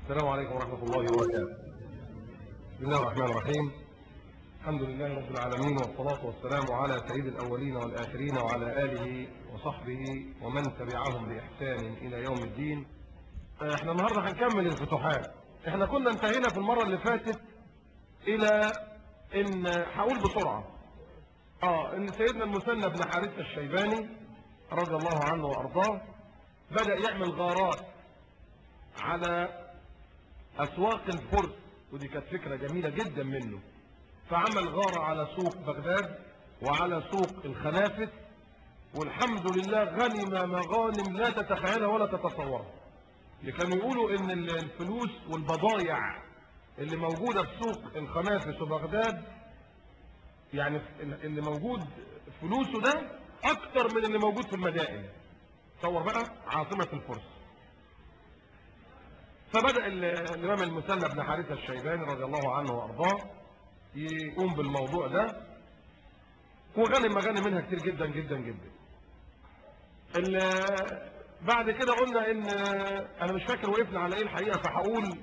السلام عليكم ورحمة الله وبركاته بسم الله الرحمن الرحيم الحمد لله رب العالمين والصلاة والسلام على سيد الأولين والآخرين وعلى آله وصحبه ومن تبعهم بإحسان إلى يوم الدين احنا النهاردة هنكمل الفتوحات احنا كنا انتهينا في المرة اللي فاتت إلى إن هقول بسرعة اه إن سيدنا المثنى بن حارثة الشيباني رضي الله عنه وأرضاه بدأ يعمل غارات على أسواق الفرس ودي كانت فكرة جميلة جدا منه فعمل غارة على سوق بغداد وعلى سوق الخنافس والحمد لله غنم مغانم لا تتخيلها ولا تتصورها اللي كانوا يقولوا ان الفلوس والبضايع اللي موجودة في سوق الخنافس وبغداد يعني اللي موجود فلوسه ده اكتر من اللي موجود في المدائن تصور بقى عاصمة الفرس فبدأ الإمام المثنى بن حارثة الشيباني رضي الله عنه وأرضاه يقوم بالموضوع ده وغنم مغانم منها كتير جدا جدا جدا بعد كده قلنا ان انا مش فاكر وقفنا على ايه الحقيقة فهقول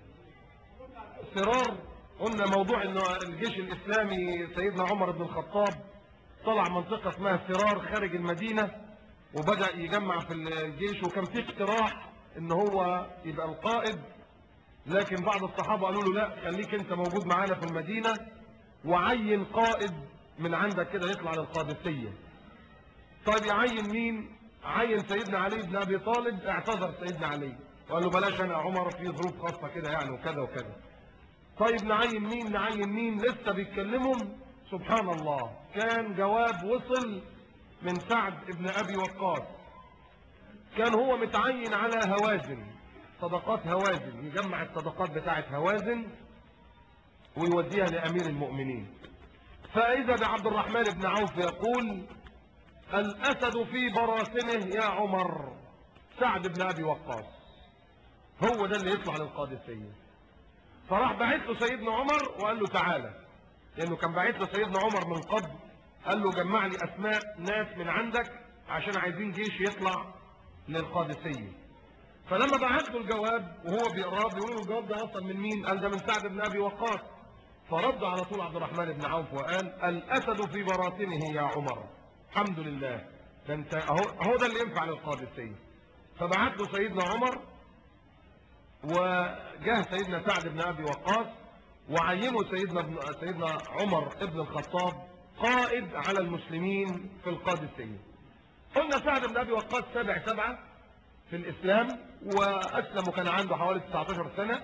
سرار قلنا موضوع ان الجيش الاسلامي سيدنا عمر بن الخطاب طلع منطقة اسمها سرار خارج المدينة وبدأ يجمع في الجيش وكان في اقتراح ان هو يبقى القائد لكن بعض الصحابة قالوا له لا خليك انت موجود معانا في المدينة وعين قائد من عندك كده يطلع للقادسية طيب يعين مين عين سيدنا علي بن ابي طالب اعتذر سيدنا علي وقال له بلاش انا عمر في ظروف خاصة كده يعني وكذا وكذا طيب نعين مين نعين مين لسه بيتكلموا سبحان الله كان جواب وصل من سعد ابن ابي وقاص كان هو متعين على هوازن صدقات هوازن يجمع الصدقات بتاعة هوازن ويوديها لأمير المؤمنين فإذا بعبد الرحمن بن عوف يقول الأسد في براسنه يا عمر سعد بن أبي وقاص هو ده اللي يطلع للقادسية فراح بعث له سيدنا عمر وقال له تعالى لأنه كان بعث له سيدنا عمر من قبل قال له جمع لي أسماء ناس من عندك عشان عايزين جيش يطلع للقادسية فلما بعت له الجواب وهو بيقراه بيقول له الجواب ده اصلا من مين قال ده من سعد بن ابي وقاص فرد على طول عبد الرحمن بن عوف وقال الاسد في براثنه يا عمر الحمد لله ده انت اهو اهو ده اللي ينفع للقادسيه فبعت له سيدنا عمر وجاه سيدنا سعد بن ابي وقاص وعينه سيدنا ابن سيدنا عمر ابن الخطاب قائد على المسلمين في القادسيه قلنا سعد بن ابي وقاص سبع سبعه في الإسلام وأسلم وكان عنده حوالي 19 سنة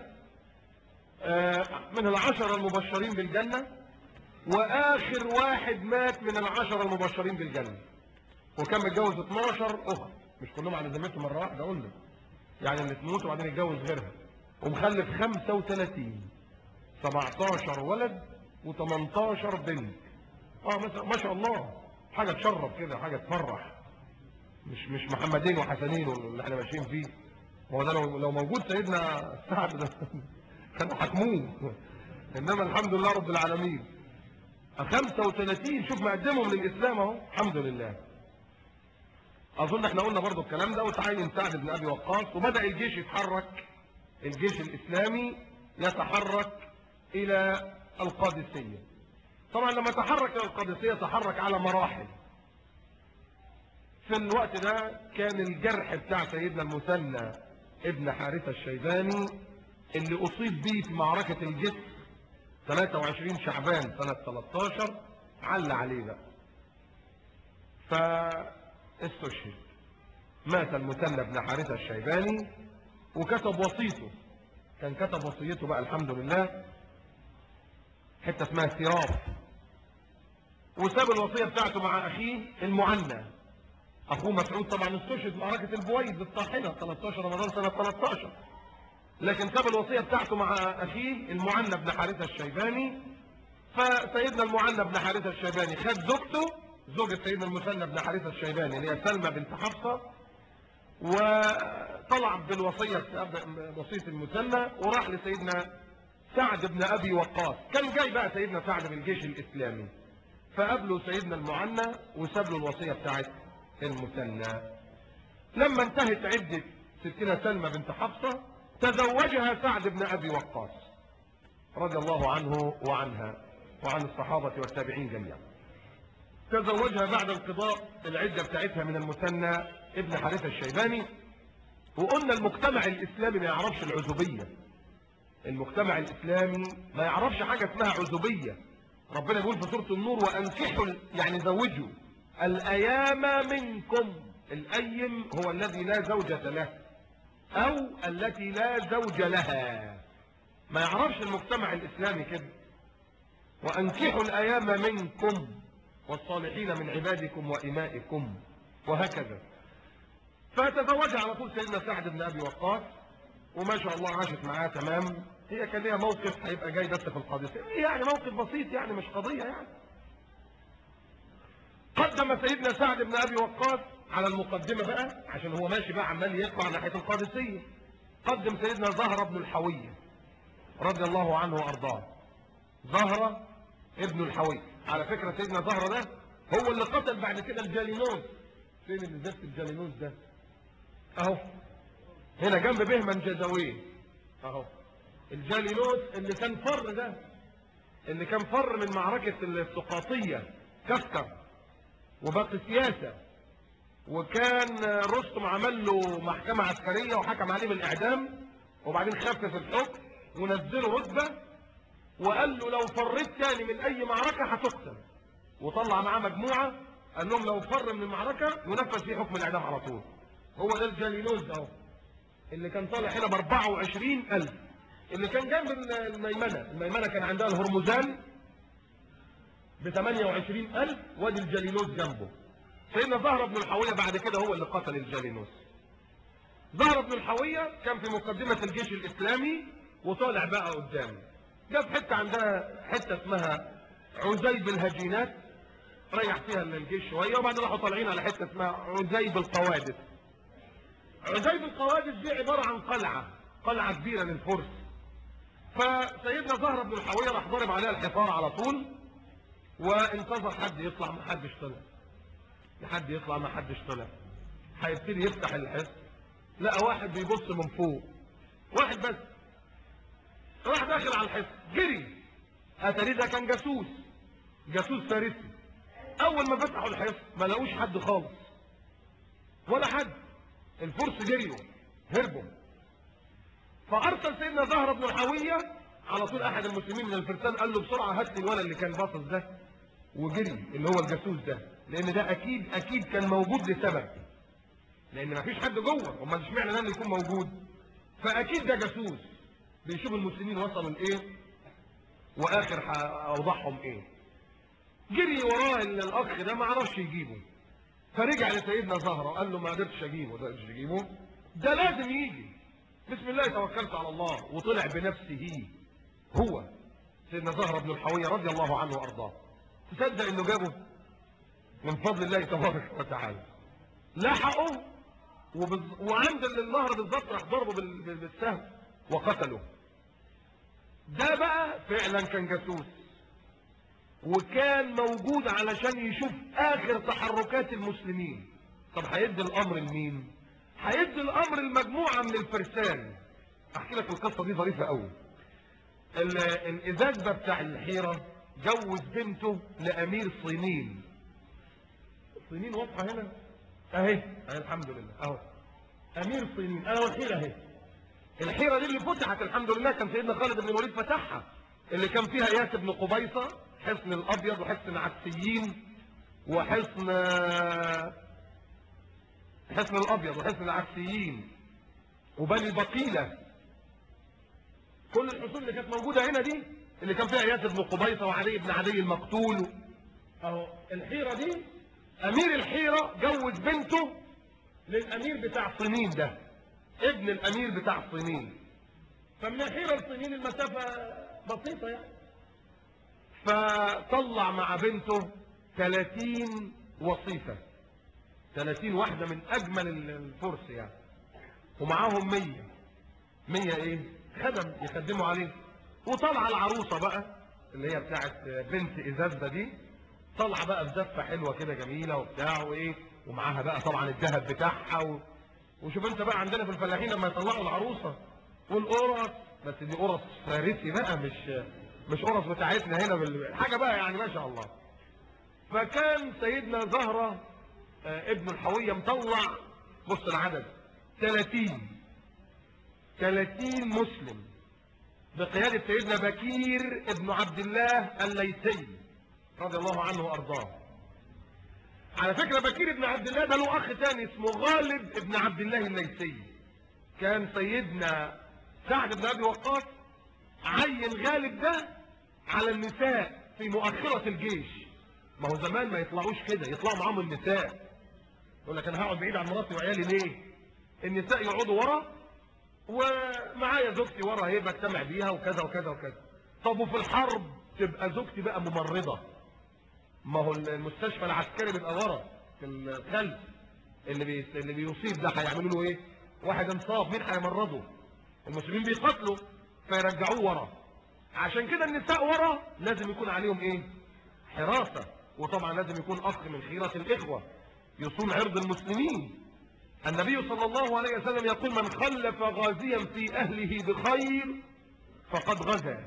من العشرة المبشرين بالجنة وآخر واحد مات من العشرة المبشرين بالجنة وكان متجوز 12 أخت مش كلهم على ذمته مرة واحدة أقول لك يعني اللي تموت وبعدين يتجوز غيرها ومخلف 35 17 ولد و18 بنت اه ما شاء الله حاجة تشرف كده حاجة تفرح مش مش محمدين وحسنين اللي احنا ماشيين فيه هو ده لو, لو موجود سيدنا سعد ده كانوا حكموه انما الحمد لله رب العالمين 35 شوف مقدمهم للاسلام اهو الحمد لله اظن احنا قلنا برضو الكلام ده وتعين سعد بن ابي وقاص وبدا الجيش يتحرك الجيش الاسلامي يتحرك الى القادسيه طبعا لما تحرك الى القادسيه تحرك على مراحل في الوقت ده كان الجرح بتاع سيدنا المثنى ابن حارثة الشيباني اللي أصيب به في معركة الجسر 23 شعبان سنة 13 عل عليه بقى فاستشهد مات المثنى ابن حارثة الشيباني وكتب وصيته كان كتب وصيته بقى الحمد لله حتة اسمها سراف وساب الوصية بتاعته مع أخيه المعنى اخوه مسعود طبعا استشهد في معركه البويز الطاحنه 13 رمضان سنه 13 لكن ساب الوصيه بتاعته مع اخيه المعنى بن حارثه الشيباني فسيدنا المعنى بن حارثه الشيباني خد زوجته زوجة سيدنا المثنى بن حارثه الشيباني اللي هي سلمى بنت حفصه وطلع بالوصيه وصيه المثنى وراح لسيدنا سعد بن ابي وقاص كان جاي بقى سيدنا سعد بالجيش الاسلامي فقابله سيدنا المعنى وساب له الوصيه بتاعته المثنى لما انتهت عدة ستنا سلمى بنت حفصة تزوجها سعد بن أبي وقاص رضي الله عنه وعنها وعن الصحابة والتابعين جميعا تزوجها بعد انقضاء العدة بتاعتها من المثنى ابن حارثة الشيباني وقلنا المجتمع الإسلامي ما يعرفش العزوبية المجتمع الإسلامي ما يعرفش حاجة اسمها عزوبية ربنا يقول في سورة النور وأنكحوا يعني زوجوا الأيام منكم الأيم هو الذي لا زوجة له أو التي لا زوج لها ما يعرفش المجتمع الإسلامي كده وأنكحوا الأيام منكم والصالحين من عبادكم وإمائكم وهكذا فتزوجها على طول سيدنا سعد بن أبي وقاص وما شاء الله عاشت معاه تمام هي كان ليها موقف هيبقى جاي بس في القادسية يعني موقف بسيط يعني مش قضية يعني قدم سيدنا سعد بن أبي وقاص على المقدمة بقى عشان هو ماشي بقى عمال يطلع ناحية القادسية قدم سيدنا زهرة بن الحوية رضي الله عنه وأرضاه زهرة ابن الحوية على فكرة سيدنا زهرة ده هو اللي قتل بعد كده الجالينوس فين اللي زفت الجالينوس ده اهو هنا جنب بهمن جزاويه اهو الجالينوس اللي كان فر ده اللي كان فر من معركة السقاطية كسكر وباقي سياسة وكان رستم عمل له محكمة عسكرية وحكم عليه بالإعدام وبعدين خفف الحكم ونزله رتبة وقال له لو فريت تاني من أي معركة هتقتل وطلع معاه مجموعة قال لهم لو فر من المعركة ونفذ فيه حكم الإعدام على طول هو ده الجالينوس ده اهو اللي كان طالع هنا ب 24000 اللي كان جنب الميمنة الميمنة كان عندها الهرمزان ب 28000 وادي الجالينوس جنبه سيدنا زهرة بن الحوية بعد كده هو اللي قتل الجالينوس زهرة بن الحوية كان في مقدمة الجيش الإسلامي وطالع بقى قدام جاب حتة عندها حتة اسمها عزيب الهجينات ريح فيها الجيش شوية وبعدين راحوا طالعين على حتة اسمها عزيب القوادس عزيب القوادس دي عبارة عن قلعة قلعة كبيرة للفرس فسيدنا زهرة بن الحوية راح ضرب عليها الحصار على طول وانتظر حد يطلع ما حدش طلع لحد يطلع ما حدش طلع هيبتدي يفتح الحصن لقى واحد بيبص من فوق واحد بس راح داخل على الحصن جري اتاري ده كان جاسوس جاسوس فارسي اول ما فتحوا الحصن ما لقوش حد خالص ولا حد الفرس جريوا هربوا فارسل سيدنا زهرة بن الحوية على طول احد المسلمين من الفرسان قال له بسرعة هات لي الولد اللي كان باصص ده وجري اللي هو الجاسوس ده لان ده اكيد اكيد كان موجود لسبب لان مفيش حد جوه امال اشمعنى ده اللي يكون موجود فاكيد ده جاسوس بيشوف المسلمين وصلوا لايه واخر اوضاعهم ايه جري وراه الاخ ده ما عرفش يجيبه فرجع لسيدنا زهرة قال له ما قدرتش اجيبه ده قدرتش اجيبه ده لازم يجي بسم الله توكلت على الله وطلع بنفسه هو سيدنا زهرة بن الحوية رضي الله عنه وارضاه تصدق انه جابه من فضل الله تبارك وتعالى لحقه وبز... وعند النهر بالظبط راح ضربه بال... بالسهم وقتله ده بقى فعلا كان جاسوس وكان موجود علشان يشوف اخر تحركات المسلمين طب هيدي الامر لمين هيدي الامر لمجموعه من الفرسان احكي لك القصه دي ظريفه قوي الازاز ده بتاع الحيره جوز بنته لامير صينين صينين واضحه هنا اهي اهي الحمد لله اهو امير صينين انا والحيره اهي الحيره دي اللي فتحت الحمد لله كان سيدنا خالد بن الوليد فتحها اللي كان فيها اياس بن قبيصه حصن الابيض وحصن عكسيين وحصن حصن الابيض وحصن العكسيين وبني بقيله كل الحصون اللي كانت موجوده هنا دي اللي كان فيها اياس بن قبيصه وعلي بن عدي المقتول اهو الحيره دي امير الحيره جوز بنته للامير بتاع صينين ده ابن الامير بتاع صينين فمن الحيره لصينين المسافه بسيطه يعني فطلع مع بنته 30 وصيفة 30 واحدة من أجمل الفرس يعني ومعاهم 100 100 إيه خدم يخدموا عليه وطلع العروسة بقى اللي هي بتاعت بنت إزازة دي طلع بقى بزفة حلوة كده جميلة وبتاع وإيه ومعاها بقى طبعا الذهب بتاعها و... وشوف انت بقى عندنا في الفلاحين لما يطلعوا العروسة والقرص بس دي قرص فارسي بقى مش مش قرص بتاعتنا هنا بال... حاجه بقى يعني ما شاء الله فكان سيدنا زهره آه، ابن الحويه مطلع بص العدد 30 30 مسلم بقياده سيدنا بكير ابن عبد الله الليثي رضي الله عنه وارضاه على فكره بكير ابن عبد الله ده له اخ تاني اسمه غالب ابن عبد الله الليثي كان سيدنا سعد بن ابي وقاص عين غالب ده على النساء في مؤخرة الجيش ما هو زمان ما يطلعوش كده يطلعوا معاهم النساء يقول لك انا هقعد بعيد عن مراتي وعيالي ليه النساء يقعدوا ورا ومعايا زوجتي ورا اهي بجتمع بيها وكذا وكذا وكذا طب وفي الحرب تبقى زوجتي بقى ممرضة ما هو المستشفى العسكري بيبقى ورا في الخلف اللي بي... اللي بيصيب ده هيعملوا له ايه واحد انصاب مين هيمرضه المسلمين بيقتلوا فيرجعوه ورا عشان كده النساء ورا لازم يكون عليهم ايه حراسة وطبعا لازم يكون اخ من خيرة الاخوة يصون عرض المسلمين النبي صلى الله عليه وسلم يقول من خلف غازيا في اهله بخير فقد غزا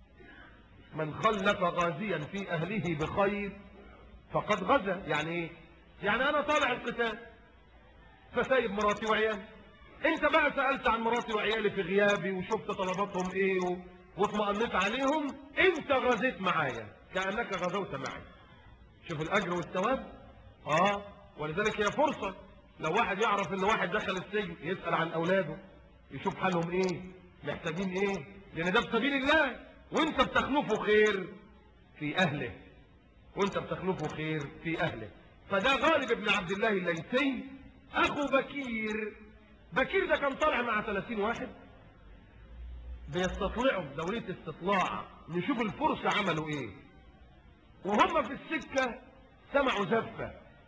من خلف غازيا في اهله بخير فقد غزا يعني ايه يعني انا طالع القتال فسايب مراتي وعيالي انت بقى سألت عن مراتي وعيالي في غيابي وشفت طلباتهم ايه و... واطمأنيت عليهم انت غزيت معايا كأنك غزوت معي شوف الاجر والثواب اه ولذلك هي فرصة لو واحد يعرف ان واحد دخل السجن يسأل عن اولاده يشوف حالهم ايه محتاجين ايه لان ده بسبيل الله وانت بتخلفه خير في اهله وانت بتخلفه خير في اهله فده غالب ابن عبد الله الليثي اخو بكير بكير ده كان طالع مع 30 واحد بيستطلعوا دورية استطلاع نشوف الفرصة عملوا ايه وهم في السكة سمعوا زفة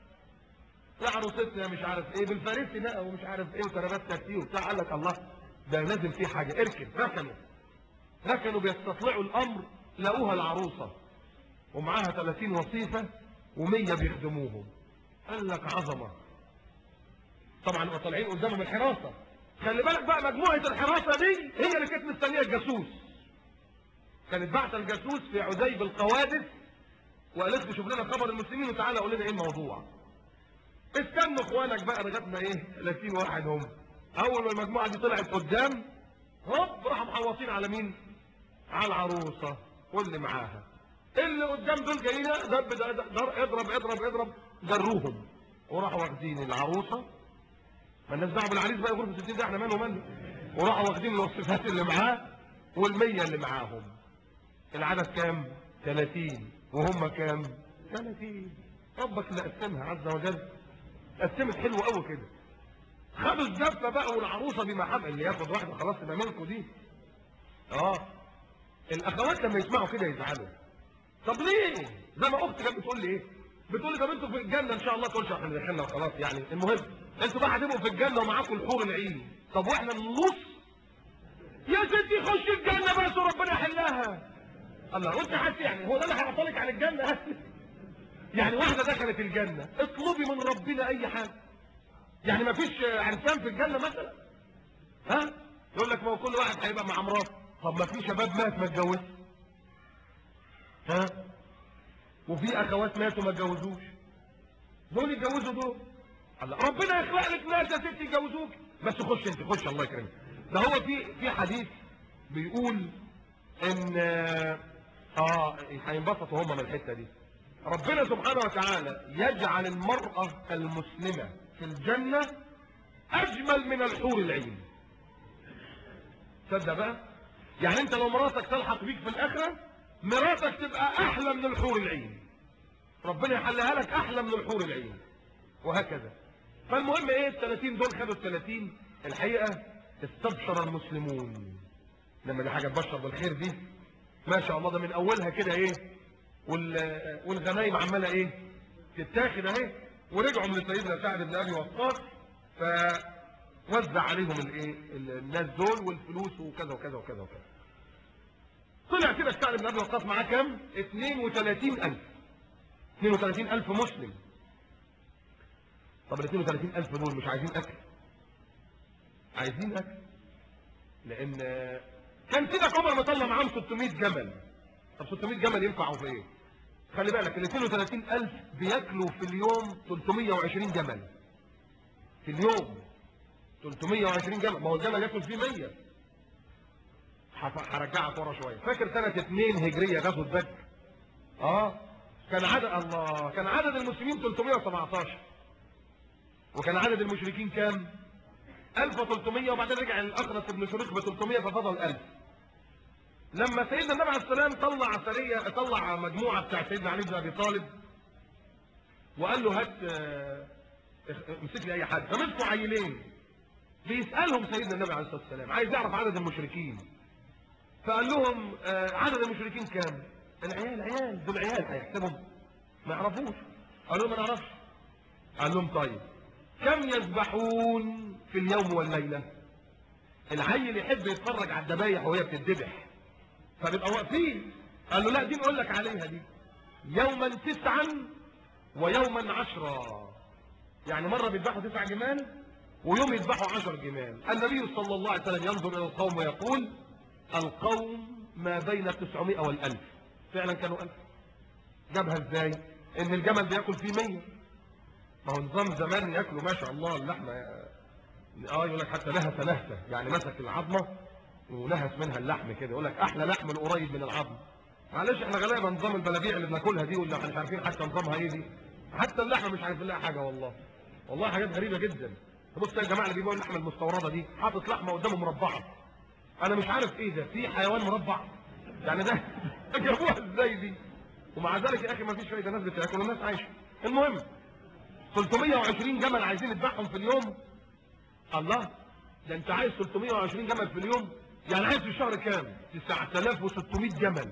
لا عروستنا مش عارف ايه بالفارسي بقى ومش عارف ايه وتربات كتير وبتاع قال لك الله ده لازم في حاجة اركن ركنوا ركنوا بيستطلعوا الامر لقوها العروسة ومعاها 30 وصيفة و100 بيخدموهم قال لك عظمة طبعا طالعين قدامهم الحراسة خلي بالك بقى مجموعة الحراسة دي هي اللي كانت مستنية الجاسوس كانت بعثة الجاسوس في عزيب القوادس وقالت له شوف لنا خبر المسلمين وتعالى قول لنا ايه الموضوع استنوا اخوانك بقى لغايه ما ايه 30 واحد هم اول ما المجموعه دي طلعت قدام هوب راحوا محوطين على مين على العروسه واللي معاها اللي قدام دول جايين دب در اضرب اضرب اضرب جروهم وراحوا واخدين العروسه ما الناس دعوا بالعريس بقى غرفه 60 ده احنا مالنا ومالنا وراحوا واخدين الوصفات اللي معاه والمية اللي معاهم العدد كام 30 وهم كام 30 ربك اللي قسمها عز وجل قسمت حلو قوي كده خدوا الزفه بقى والعروسه بمحبه اللي ياخد واحده خلاص تبقى ملكه دي اه الاخوات لما يسمعوا كده يزعلوا طب ليه زي ما اختي كانت بتقول لي ايه بتقول لي طب انتوا في الجنه ان شاء الله تقولش احنا دخلنا وخلاص يعني المهم انتوا بقى هتبقوا في الجنه ومعاكم الحور العين طب واحنا النص يا ستي خش الجنه بس وربنا يحلها الله وانت حاسس يعني هو ده اللي هيعطلك عن الجنه يعني واحده دخلت الجنه اطلبي من ربنا اي حاجه يعني ما فيش عرسان في الجنه مثلا ها يقول لك ما هو كل واحد هيبقى مع مراته طب ما في شباب مات ما اتجوزش ها وفي اخوات ماتوا ما اتجوزوش دول يتجوزوا دول الله ربنا يخلق لك ناس يا ستي يتجوزوك بس خش انت خش الله يكرمك ده هو في في حديث بيقول ان اه هينبسطوا هم من الحته دي ربنا سبحانه وتعالى يجعل المرأة المسلمة في الجنة أجمل من الحور العين تصدق بقى يعني انت لو مراتك تلحق بيك في الآخرة مراتك تبقى أحلى من الحور العين ربنا يحلها لك أحلى من الحور العين وهكذا فالمهم ايه الثلاثين دول خدوا الثلاثين الحقيقة استبشر المسلمون لما دي حاجة تبشر بالخير دي ما شاء الله ده من أولها كده ايه والغنايم عماله ايه تتاخد اهي ورجعوا من سيدنا سعد بن ابي وقاص فوزع عليهم الايه الناس دول والفلوس وكذا وكذا وكذا وكذا طلع كده سعد بن ابي وقاص معاه كام 32000 32000 مسلم طب ال 32000 دول مش عايزين اكل عايزين اكل لان كان سيدك عمر مطلع معاهم 600 جمل طب 600 جمل ينفعوا في ايه خلي بالك ال 32000 بياكلوا في اليوم 320 جمل في اليوم 320 جمل ما هو الجمل ياكل فيه 100 هف- هرجعك ورا شويه فاكر سنه 2 هجريه غزوه بدر اه كان عدد الله كان عدد المسلمين 317 وكان عدد المشركين كام 1300 وبعدين رجع الاخرس بن شريق ب 300 ففضل 1000 لما سيدنا النبي عليه السلام طلع سريه طلع مجموعه بتاع سيدنا علي بن ابي طالب وقال له هات آه، اخ- امسك لي اي حد فمسكوا عيلين بيسالهم سيدنا النبي عليه الصلاه والسلام عايز يعرف عدد المشركين فقال لهم آه، عدد المشركين كام العيال عيال دول عيال هيحسبهم ما يعرفوش قال لهم ما نعرفش قال لهم طيب كم يذبحون في اليوم والليله العيل يحب يتفرج على الذبايح وهي بتتذبح فبيبقى واقفين قال له لا دي نقول لك عليها دي يوما تسعا ويوما عشرا يعني مرة بيذبحوا تسع جمال ويوم يذبحوا عشر جمال النبي صلى الله عليه وسلم ينظر إلى القوم ويقول القوم ما بين التسعمائة والألف فعلا كانوا ألف جابها ازاي ان الجمل بياكل فيه مية ما هو نظام زمان ياكلوا ما شاء الله اللحمة اه يقول لك حتى نهسة نهسة يعني مسك العظمة ونهس منها اللحم كده يقول لك احلى لحم القريب من العظم معلش احنا غلابه نظام البلابيع اللي بناكلها دي واللي احنا مش عارفين حتى نظامها ايه دي حتى اللحمه مش عارفين لها حاجه والله والله حاجات غريبه جدا بص يا جماعه اللي بيبيعوا اللحمه المستورده دي حاطط لحمه قدامه مربعه انا مش عارف ايه ده في حيوان مربع يعني ده جابوها ازاي دي ومع ذلك يا اخي ما فيش فايده ناس بتاكل والناس عايشه المهم 320 جمل عايزين نذبحهم في اليوم الله ده انت عايز 320 جمل في اليوم يعني عايز في الشهر كام 9600 جمل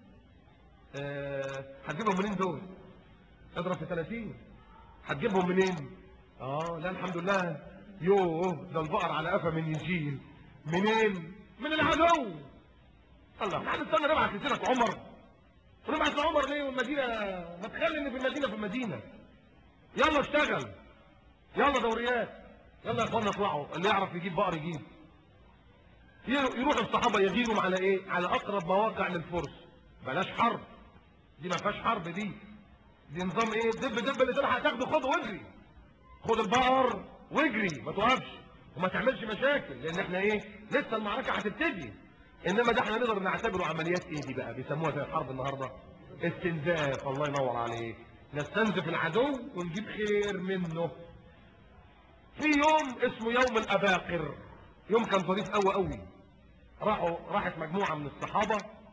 آه، هتجيبهم منين دول اضرب في 30 هتجيبهم منين اه لا الحمد لله يوه ده البقر على قفا من يجيل منين من العدو الله احنا هنستنى نبعت لسيرك عمر ونبعت لعمر ليه والمدينه ما تخلي ان في المدينه في المدينه يلا اشتغل يلا دوريات يلا يا اخوانا اطلعوا اللي يعرف يجيب بقر يجيب يروح الصحابة يغيروا على ايه على اقرب مواقع للفرس بلاش حرب دي ما فيهاش حرب دي دي نظام ايه دب دب اللي تلحق تاخده خده واجري خد البقر واجري ما توقفش وما تعملش مشاكل لان احنا ايه لسه المعركة هتبتدي انما ده احنا نقدر نعتبره عمليات ايه دي بقى بيسموها زي الحرب النهارده استنزاف الله ينور عليك نستنزف العدو ونجيب خير منه في يوم اسمه يوم الاباقر يوم كان ظريف قوي قوي راحوا راحت مجموعه من الصحابه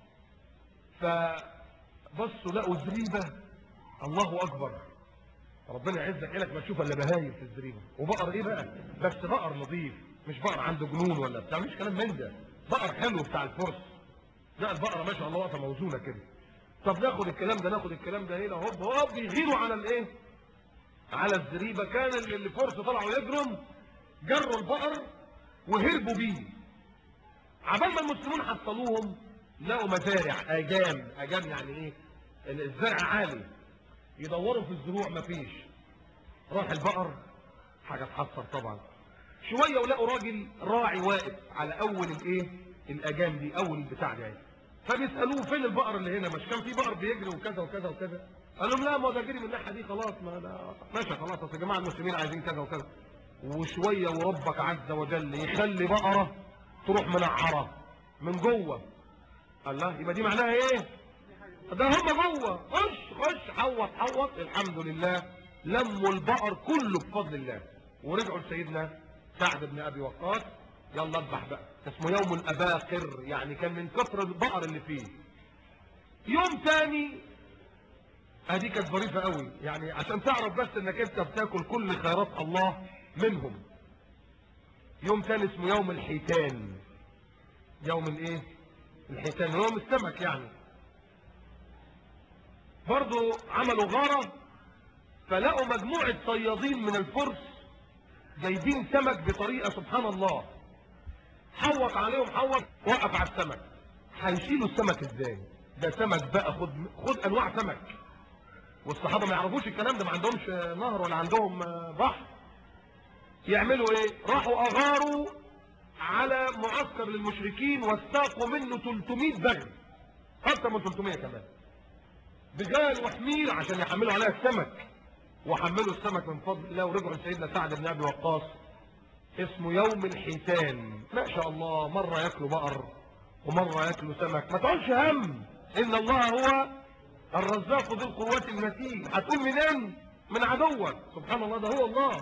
فبصوا لقوا زريبه الله اكبر ربنا يعزك لك ما تشوف الا بهايم في الزريبه وبقر ايه بقى بس بقر نظيف مش بقر عنده جنون ولا بتاع مش كلام من ده بقر حلو بتاع الفرس لا البقره ما شاء الله واقفه موزونه كده طب ناخد الكلام ده ناخد الكلام ده هنا هوب هوب يغيروا على الايه على الزريبه كان اللي اللي فرس طلعوا يجرم جروا البقر وهربوا بيه عبال ما المسلمون حصلوهم لقوا مزارع اجام اجام يعني ايه الزرع عالي يدوروا في الزروع مفيش راح البقر حاجه تحصر طبعا شويه ولقوا راجل راعي واقف على اول الايه الاجام دي اول البتاع ده فبيسالوه فين البقر اللي هنا مش كان في بقر بيجري وكذا وكذا وكذا قال لهم لا ما ده جري من الناحيه دي خلاص ما ده ماشي خلاص اصل يا جماعه المسلمين عايزين كذا وكذا وشويه وربك عز وجل يخلي بقره تروح منعره من جوه الله يبقى دي معناها ايه ده هم جوه خش خش حوط حوط الحمد لله لموا البقر كله بفضل الله ورجعوا لسيدنا سعد بن ابي وقاص يلا اذبح بقى اسمه يوم الاباقر يعني كان من كثر البقر اللي فيه يوم تاني ادي كانت ظريفه قوي يعني عشان تعرف بس انك انت بتاكل كل خيرات الله منهم يوم تاني اسمه يوم الحيتان يوم الايه الحيتان يوم السمك يعني برضو عملوا غارة فلقوا مجموعة صيادين من الفرس جايبين سمك بطريقة سبحان الله حوط عليهم حوط وقف على السمك هيشيلوا السمك ازاي ده سمك بقى خد خد انواع سمك والصحابة ما يعرفوش الكلام ده ما عندهمش نهر ولا عندهم بحر يعملوا ايه راحوا اغاروا على معسكر للمشركين واستاقوا منه 300 بغل اكثر من 300 كمان بغال وحمير عشان يحملوا عليها السمك وحملوا السمك من فضل الله ورجعوا لسيدنا سعد بن ابي وقاص اسمه يوم الحيتان ما شاء الله مرة ياكلوا بقر ومرة ياكلوا سمك ما تقولش هم ان الله هو الرزاق ذو القوات المتين هتقول منين من عدوك سبحان الله ده هو الله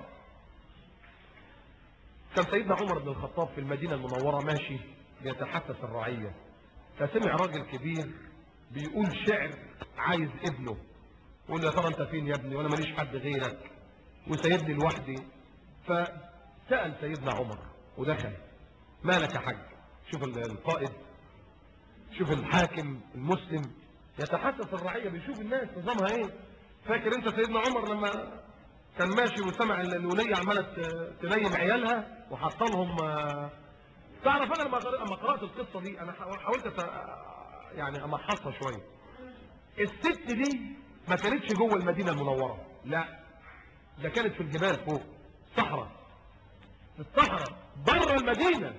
كان سيدنا عمر بن الخطاب في المدينة المنورة ماشي بيتحسس الرعية فسمع راجل كبير بيقول شعر عايز ابنه يقول له يا ترى انت فين يا ابني وانا ماليش حد غيرك وسايبني لوحدي فسأل سيدنا عمر ودخل مالك يا حاج شوف القائد شوف الحاكم المسلم يتحسس الرعية بيشوف الناس نظامها ايه فاكر انت سيدنا عمر لما كان ماشي وسمع الولية عمالة تنيم عيالها وحط لهم تعرف انا لما لما قرات القصه دي انا حاولت أت... يعني امحصها شويه الست دي ما كانتش جوه المدينه المنوره لا ده كانت في الجبال فوق صحراء في الصحراء بره المدينه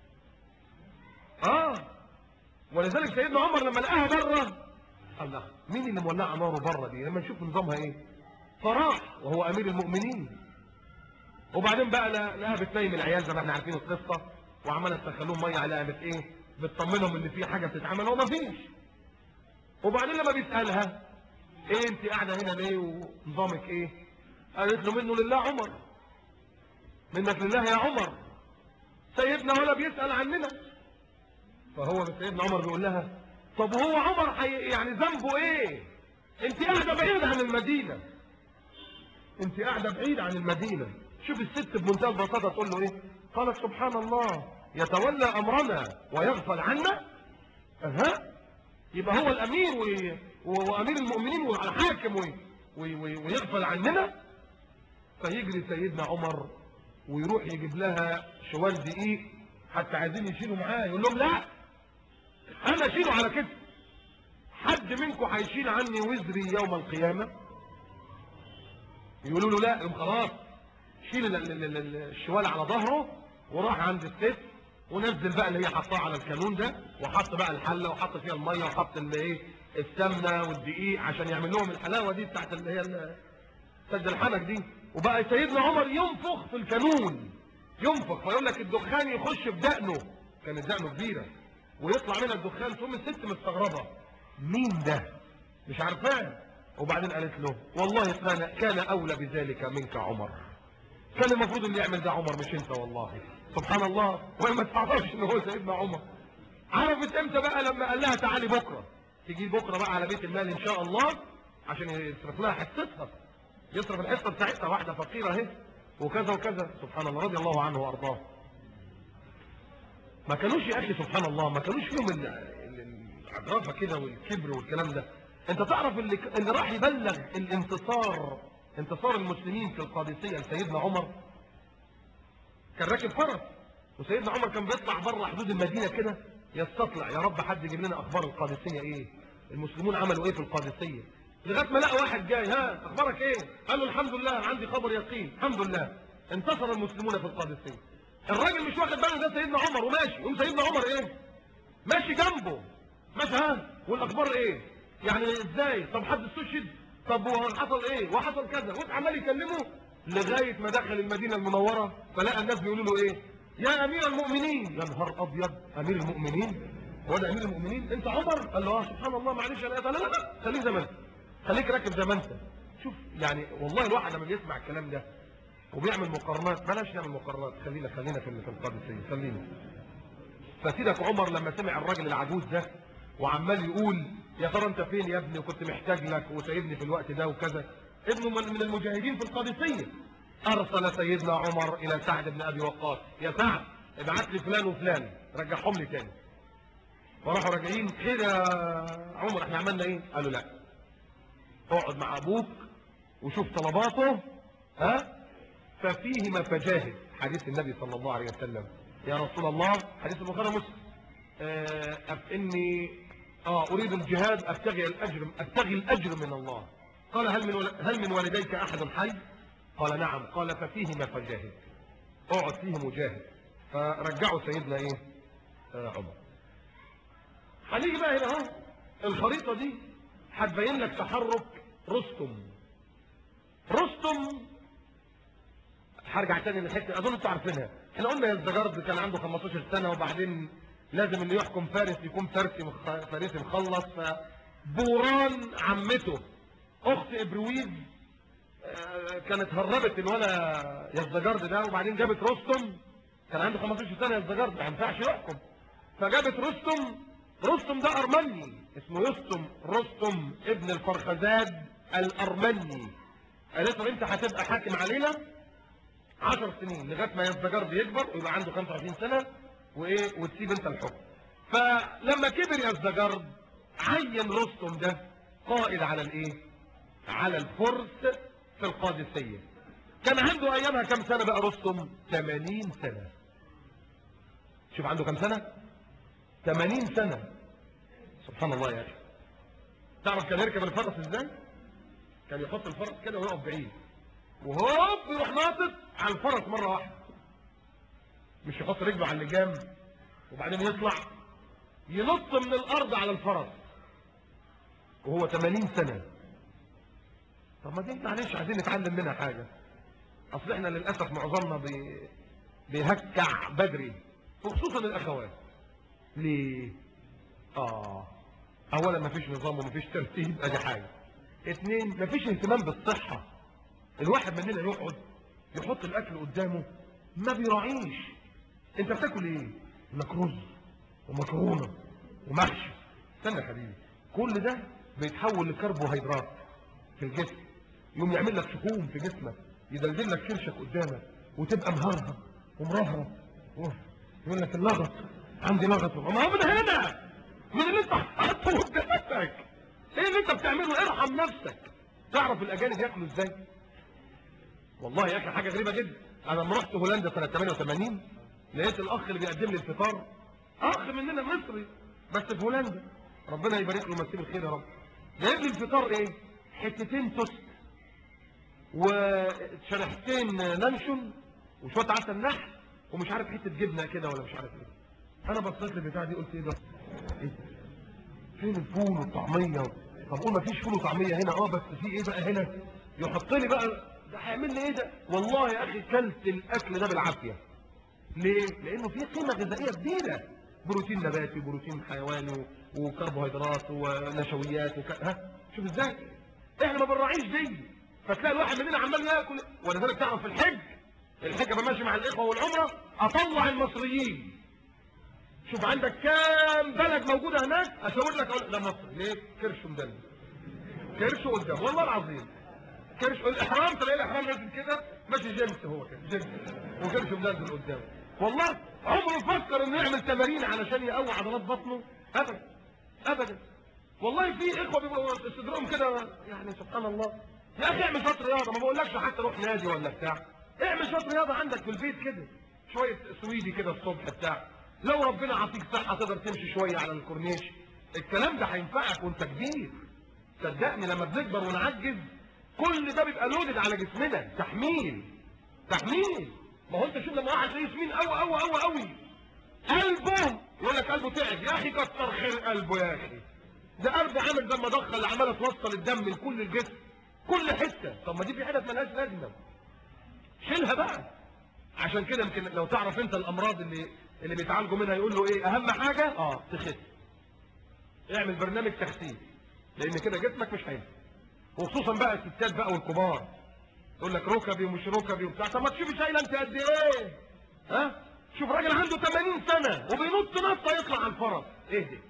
اه ولذلك سيدنا عمر لما لقاها بره الله مين اللي مولعه ناره بره دي لما نشوف نظامها ايه فراح وهو امير المؤمنين وبعدين بقى لقاها بتنيم العيال زي ما احنا عارفين القصه وعماله تدخلهم ميه على قامت ايه بتطمنهم ان في حاجه بتتعمل هو ما فيش وبعدين لما بيسالها ايه انت قاعده هنا ليه ونظامك ايه قالت له منه لله عمر منك لله يا عمر سيدنا ولا بيسال عننا فهو سيدنا عمر بيقول لها طب هو عمر حي... يعني ذنبه ايه انت قاعده بعيد عن المدينه انت قاعده بعيد عن المدينه شوف الست بمنتهى البساطه تقول له ايه قالت سبحان الله يتولى امرنا ويغفل عنا اها يبقى هو الامير و... و... وامير المؤمنين والحاكم و... و... و... ويغفل عننا فيجري سيدنا عمر ويروح يجيب لها شوال دقيق حتى عايزين يشيلوا معاه يقول لهم لا انا اشيله على كده حد منكم هيشيل عني وزري يوم القيامه يقولوا له لا يوم خلاص شيل الشوال على ظهره وراح عند الست ونزل بقى اللي هي حطاه على الكانون ده وحط بقى الحله وحط فيها الميه وحط اللي ايه السمنه والدقيق عشان يعمل لهم الحلاوه دي بتاعت اللي هي سد الحنك دي وبقى سيدنا عمر ينفخ في الكانون ينفخ فيقول لك الدخان يخش في دقنه كانت دقنه كبيره ويطلع منها الدخان تقوم الست مستغربه مين ده مش عارفاه وبعدين قالت له والله كان كان اولى بذلك منك عمر كان المفروض اللي يعمل ده عمر مش انت والله سبحان الله وهي ما تعرفش ان هو سيدنا عمر عرفت امتى بقى لما قال لها تعالي بكره تيجي بكره بقى على بيت المال ان شاء الله عشان يصرف لها حصتها يصرف الحصه بتاعتها واحده فقيره اهي وكذا وكذا سبحان الله رضي الله عنه وارضاه ما كانوش يا اخي سبحان الله ما كانوش فيهم العجرفه كده والكبر والكلام ده انت تعرف اللي اللي راح يبلغ الانتصار انتصار المسلمين في القادسيه لسيدنا عمر كان راكب فرس وسيدنا عمر كان بيطلع بره حدود المدينه كده يستطلع يا رب حد يجيب لنا اخبار القادسيه ايه المسلمون عملوا ايه في القادسيه لغايه ما لقى واحد جاي ها اخبارك ايه قال له الحمد لله انا عندي خبر يقين الحمد لله انتصر المسلمون في القادسيه الراجل مش واخد باله ده سيدنا عمر وماشي يقوم سيدنا عمر ايه ماشي جنبه ماشي ها والاخبار ايه يعني ازاي طب حد استشهد طب وحصل ايه وحصل كذا وعمال يكلمه لغايه ما دخل المدينه المنوره فلقى الناس بيقولوا له ايه يا امير المؤمنين يا نهار ابيض امير المؤمنين هو ده امير المؤمنين انت عمر قال له اه سبحان الله معلش انا لا لا لا خليك زي ما انت خليك راكب زي ما انت شوف يعني والله الواحد لما بيسمع الكلام ده وبيعمل مقارنات بلاش نعمل مقارنات خلينا خلينا في في القادسيه خلينا فسيدك عمر لما سمع الراجل العجوز ده وعمال يقول يا ترى انت فين يا ابني وكنت محتاج لك وسايبني في الوقت ده وكذا ابنه من من المجاهدين في القادسيه ارسل سيدنا عمر الى سعد بن ابي وقاص يا سعد ابعت لي فلان وفلان رجعهم لي تاني وراحوا راجعين خير يا عمر احنا عملنا ايه قالوا لا اقعد مع ابوك وشوف طلباته ها ففيهما فجاهد حديث النبي صلى الله عليه وسلم يا رسول الله حديث البخاري ومسلم آه اني اه اريد الجهاد ابتغي الاجر ابتغي الاجر من الله قال هل من هل من والديك احد حي قال نعم قال ففيهما فجاهد اقعد فيه مجاهد فرجعوا سيدنا ايه آه عمر هنيجي بقى هنا اهو الخريطة دي هتبين لك تحرك رستم رستم هرجع تاني للحته اظن انتوا عارفينها احنا قلنا يزدجرد كان عنده 15 سنه وبعدين لازم اللي يحكم فارس يكون فارسي مخ... فارسي مخلص فبوران عمته اخت ابرويز آه، كانت هربت الولا يزدجرد ده وبعدين جابت رستم كان عنده 15 سنه يزدجرد ما ينفعش يحكم فجابت رستم رستم ده ارمني اسمه يستم رستم ابن الفرخزاد الارمني قالت له انت هتبقى حاكم علينا 10 سنين لغايه ما يزدجرد يكبر ويبقى عنده 25 سنه وايه وتسيب انت الحكم فلما كبر يزدجرد عين رستم ده قائد على الايه على الفرس في القادسيه كان عنده ايامها كم سنه بقى رستم 80 سنه شوف عنده كم سنه 80 سنه سبحان الله يا اخي تعرف كان يركب الفرس ازاي كان يحط الفرس كده ويقف بعيد وهوب يروح ناطط على الفرس مرة واحدة مش يحط رجله على اللجام وبعدين يطلع ينط من الأرض على الفرس وهو 80 سنة طب ما دي معلش عايزين نتعلم منها حاجة أصل احنا للأسف معظمنا بي... بيهكع بدري وخصوصا الأخوات ليه؟ آه أولا مفيش نظام ومفيش ترتيب أدي حاجة اتنين مفيش اهتمام بالصحة الواحد مننا يقعد يحط الاكل قدامه ما بيراعيش انت بتاكل ايه لك رز ومكرونه ومحشي استنى يا حبيبي كل ده بيتحول لكربوهيدرات في الجسم يقوم يعمل لك شحوم في جسمك يدلدل لك كرشك قدامك وتبقى مهرهر ومرهرة يقول لك اللغط عندي لغط ما هو من هنا من اللي انت حاطه قدامك ايه اللي انت بتعمله ارحم نفسك تعرف الاجانب ياكلوا ازاي والله يا اخي حاجه غريبه جدا انا لما رحت هولندا سنه 88 لقيت الاخ اللي بيقدم لي الفطار اخ مننا مصري بس في هولندا ربنا يبارك له ويمسيه بالخير يا رب جايب لي الفطار ايه حتتين توست وشريحتين لانشون وشويه عسل نحل ومش عارف حته جبنه كده ولا مش عارف ايه انا بصيت للبتاع دي قلت ايه ده ايه ده؟ فين الفول والطعميه طب قول ما فيش فول وطعميه هنا اه بس في ايه بقى هنا يحط لي بقى ده هيعمل لي ايه ده والله يا اخي كلت الاكل ده بالعافيه ليه لانه فيه قيمه غذائيه كبيره بروتين نباتي وبروتين حيواني وكربوهيدرات ونشويات وك... ها شوف ازاي احنا ما بنراعيش دي فتلاقي الواحد مننا عمال ياكل ولذلك تعرف في الحج الحج أبقى ماشي مع الاخوه والعمره اطلع المصريين شوف عندك كام بلد موجوده هناك اشاور لك اقول ده مصر ليه كرش مدلل كرش قدام والله العظيم كرش الاحرام تلاقي الاحرام نازل كده ماشي جيمس هو كده جيمس وكرش منزل قدامه والله عمره فكر انه يعمل تمارين علشان يقوي عضلات بطنه ابدا ابدا والله في اخوه بيبقوا صدرهم كده يعني سبحان الله يا اخي اعمل شويه رياضه ما بقولكش حتى روح نادي ولا بتاع اعمل شويه رياضه عندك في البيت كده شويه سويدي كده الصبح بتاع لو ربنا عطيك صحه تقدر تمشي شويه على الكورنيش الكلام ده هينفعك وانت كبير صدقني لما بنكبر ونعجز كل ده بيبقى لودد على جسمنا تحميل تحميل ما هو انت شوف لما واحد تلاقيه سمين قوي قوي قوي قوي قلبه يقول لك قلبه تعب يا اخي كتر خير قلبه يا اخي ده قلبه عامل زي المضخه اللي عماله توصل الدم لكل الجسم كل حته طب ما دي في حتت ملهاش لازمه شيلها بقى عشان كده يمكن لو تعرف انت الامراض اللي اللي بيتعالجوا منها يقول له ايه اهم حاجه اه تخس اعمل برنامج تخسيس لان كده جسمك مش هينفع وخصوصا بقى الستات بقى والكبار يقول لك ركبي ومش ركبي وبتاع طب ما تشوفي شايله انت قد ايه ها شوف راجل عنده 80 سنه وبينط نطه يطلع على الفرس ايه ده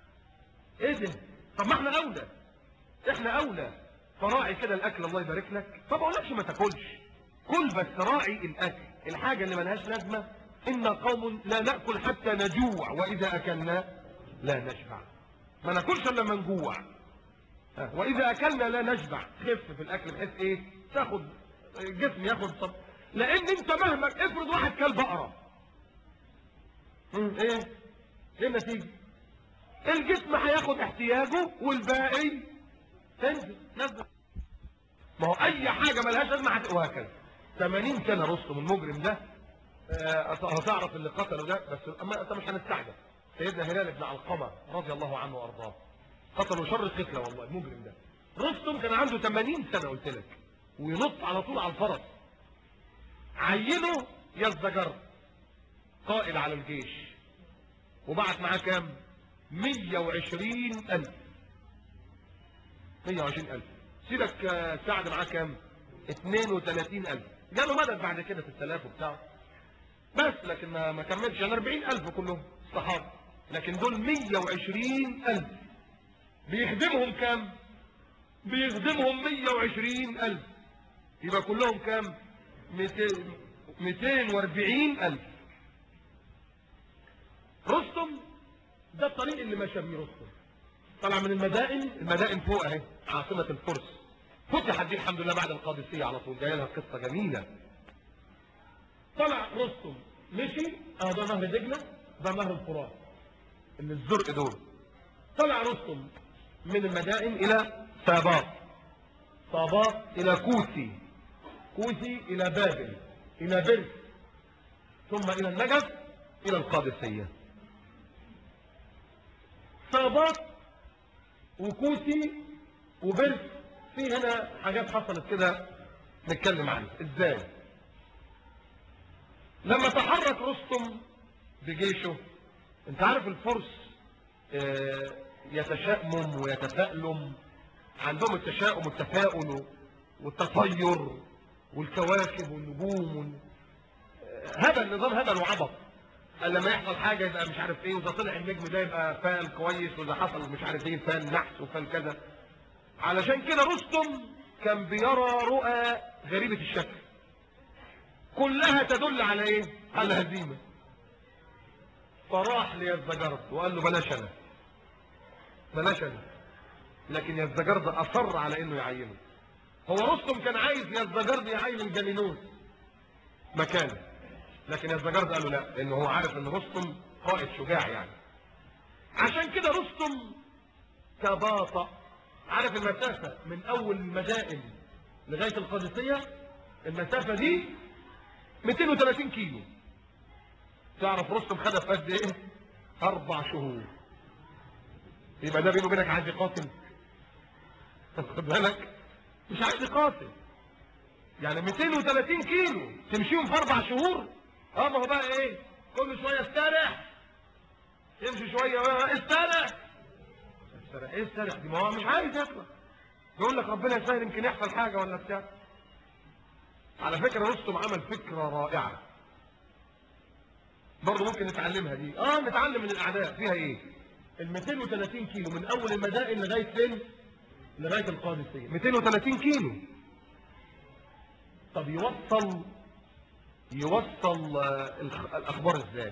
ايه ده طب ما احنا اولى احنا اولى فراعي كده الاكل الله يبارك لك طب اقولكش ما تاكلش كل بس راعي الاكل الحاجه اللي ملهاش لازمه إنا قوم لا ناكل حتى نجوع واذا اكلنا لا نشبع ما ناكلش الا لما نجوع ها، واذا اكلنا لا نشبع خف في الاكل بحيث ايه تاخد الجسم ياخد طب لان انت مهما افرض واحد كل بقره مم، ايه ايه النتيجه الجسم هياخد احتياجه والباقي تنزل نزل ما هو اي حاجه ملهاش لازمه هت- وهكذا 80 سنه رستم المجرم ده آه، هتعرف اللي قتله ده بس اما انت مش هنستعجل سيدنا هلال بن علقمه رضي الله عنه وارضاه قتلوا شر قتله والله المجرم ده رستم كان عنده 80 سنه قلت لك وينط على طول على الفرس عينه يزدجر قائد على الجيش وبعت معاه كام 120 ألف 120 ألف سيبك آه، سعد معاه كام 32 ألف جاله مدد بعد كده في التلاف وبتاعه بس لكن ما ما كملش يعني 40 ألف كلهم صحابة لكن دول 120 ألف بيخدمهم كام بيخدمهم 120 ألف يبقى كلهم كام 200 240 ألف رستم ده الطريق اللي مشى بيه رستم طلع من المدائن المدائن فوق اهي عاصمة الفرس فتحت دي الحمد لله بعد القادسية على طول جايه لها قصة جميلة طلع رستم مشي اه ده نهر دجلة ده نهر الفرات اللي الزرق دول طلع رستم من المدائن الى ساباط ساباط الى كوسي كوسي الى بابل الى برس ثم الى النجف الى القادسية ساباط وكوسي وبرس في هنا حاجات حصلت كده نتكلم عنها ازاي لما تحرك رستم بجيشه انت عارف الفرس آه، يتشائمم ويتفائلم عندهم التشاؤم والتفاؤل والتطير والكواكب والنجوم وال... آه، هبل نظام هبل وعبط قال لما يحصل حاجة يبقى مش عارف ايه واذا طلع النجم ده يبقى فال كويس واذا حصل مش عارف ايه فال نحس وفال كذا علشان كده رستم كان بيرى رؤى غريبة الشكل كلها تدل على ايه على الهزيمة فراح ليزدجرد وقال له بلاش انا بلاش انا لكن يزدجرد اصر على انه يعينه هو رستم كان عايز يزدجرد يعين الجالينوس مكانه لكن يزدجرد قال له لا لانه هو عارف ان رستم قائد شجاع يعني عشان كده رستم تباطأ عارف المسافة من اول المدائن لغاية القادسية المسافة دي 230 كيلو تعرف رستم خدها في قد ايه اربع شهور يبقى ده بينه وبينك عايز يقاتل خد بالك مش عايز يقاتل يعني 230 كيلو تمشيهم في اربع شهور اه ما هو بقى ايه كل شويه استريح يمشي شويه استريح استريح ايه استريح دي ما هو مش عايز يطلع يقول لك ربنا يسهل يمكن يحصل حاجه ولا بتاع على فكره رستم عمل فكره رائعه برضه ممكن نتعلمها دي اه نتعلم من الاعداء فيها ايه ال 230 كيلو من اول المدائن لغايه فين لغايه القادسيه 230 كيلو طب يوصل يوصل آه، الخ- الاخبار ازاي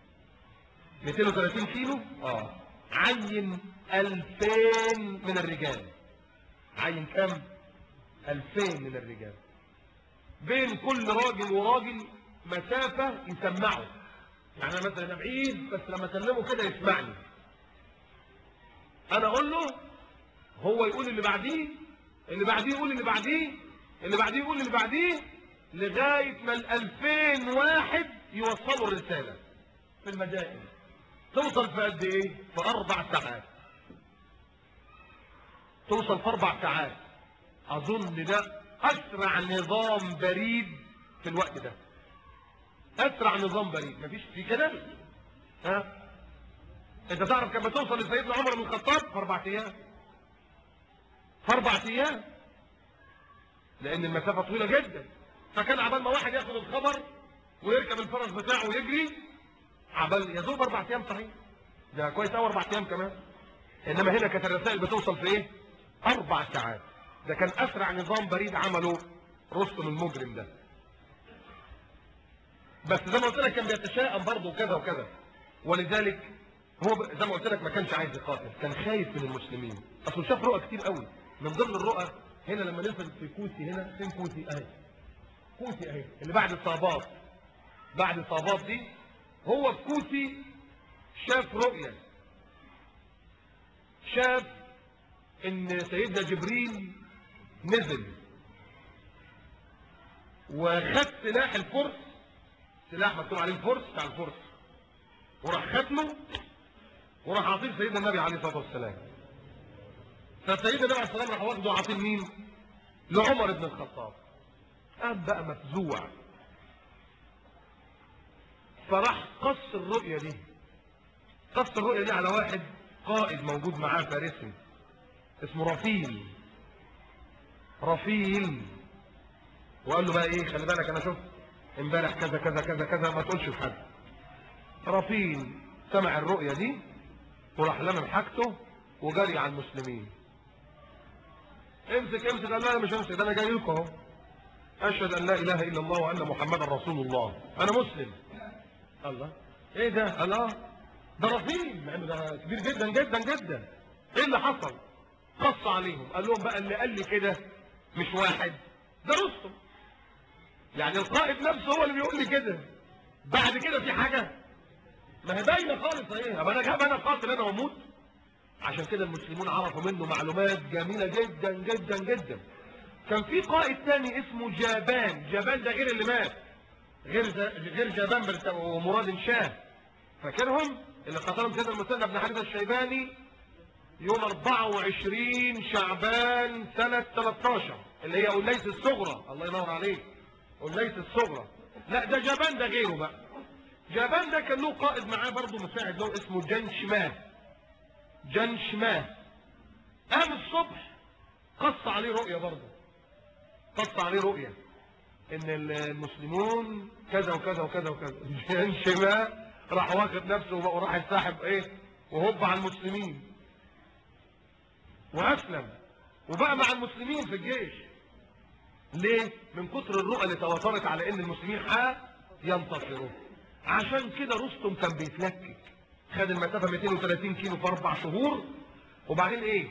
230 كيلو اه عين 2000 من الرجال عين كم 2000 من الرجال بين كل راجل وراجل مسافة يسمعه يعني انا مثلا أنا بعيد بس لما اكلمه كده يسمعني انا اقول له هو يقول اللي بعديه اللي بعديه يقول اللي بعديه اللي بعديه يقول اللي بعديه لغاية ما الألفين واحد يوصلوا الرسالة في المدائن توصل في قد ايه في اربع ساعات توصل في اربع ساعات اظن ده اسرع نظام بريد في الوقت ده اسرع نظام بريد مفيش في كده ها انت تعرف كم توصل لسيدنا عمر بن الخطاب في اربع ايام في اربع ايام لان المسافه طويله جدا فكان عبال ما واحد ياخد الخبر ويركب الفرس بتاعه ويجري عبال يدوب اربع ايام صحيح ده كويس قوي اربع ايام كمان انما هنا كانت الرسائل بتوصل في ايه اربع ساعات ده كان اسرع نظام بريد عمله رستم المجرم ده بس زي ما قلت لك كان بيتشائم برضه وكذا وكذا ولذلك هو ب- زي ما قلت لك ما كانش عايز يقاتل كان خايف من المسلمين اصله شاف رؤى كتير قوي من ضمن الرؤى هنا لما نزل في كوسي هنا فين كوسي اهي كوسي اهي اللي بعد الصابات بعد الصابات دي هو في كوسي شاف رؤيا شاف ان سيدنا جبريل نزل وخد سلاح الفرس سلاح مكتوب عليه الفرس بتاع الفرس وراح ختمه وراح عاطيه سيدنا النبي عليه الصلاه والسلام فسيدنا النبي عليه الصلاه والسلام راح واخده عاطيه مين لعمر بن الخطاب قام بقى مفزوع فراح قص الرؤية دي قص الرؤية دي على واحد قائد موجود معاه فارسي اسمه رفيل رفيل وقال له بقى ايه خلي بالك انا شفت امبارح كذا كذا كذا كذا ما تقولش لحد رفيل سمع الرؤية دي وراح لمم حاجته وجري على المسلمين امسك امسك قال لا انا مش همسك ده انا جاي لكم اهو اشهد ان لا اله الا الله وان محمدا رسول الله انا مسلم الله ايه ده الله ده رفيق مع انه ده كبير جدا جدا جدا ايه اللي حصل قص عليهم قال لهم بقى اللي قال لي كده مش واحد ده رستم يعني القائد نفسه هو اللي بيقول لي كده بعد كده في حاجه ما هي باينه خالص ايه ابقى انا جاب انا قاتل انا واموت عشان كده المسلمون عرفوا منه معلومات جميله جدا جدا جدا كان في قائد تاني اسمه جابان جابان ده غير اللي مات غير غير جابان ومراد شاه فاكرهم اللي قتلهم سيدنا المثنى بن حارثه الشيباني يوم 24 شعبان سنة 13 اللي هي أوليس الصغرى الله ينور عليك أوليس الصغرى لا ده جابان ده غيره بقى جابان ده كان له قائد معاه برضه مساعد له اسمه جنشماه جنشماه قام الصبح قص عليه رؤية برضه قص عليه رؤية ان المسلمون كذا وكذا وكذا وكذا جنشماه راح واخد نفسه وراح يسحب ايه وهب على المسلمين واسلم وبقى مع المسلمين في الجيش ليه من كتر الرؤى اللي تواترت على ان المسلمين ينتصروا عشان كده رستم كان بيتلكك خد المسافة 230 كيلو في اربع شهور وبعدين ايه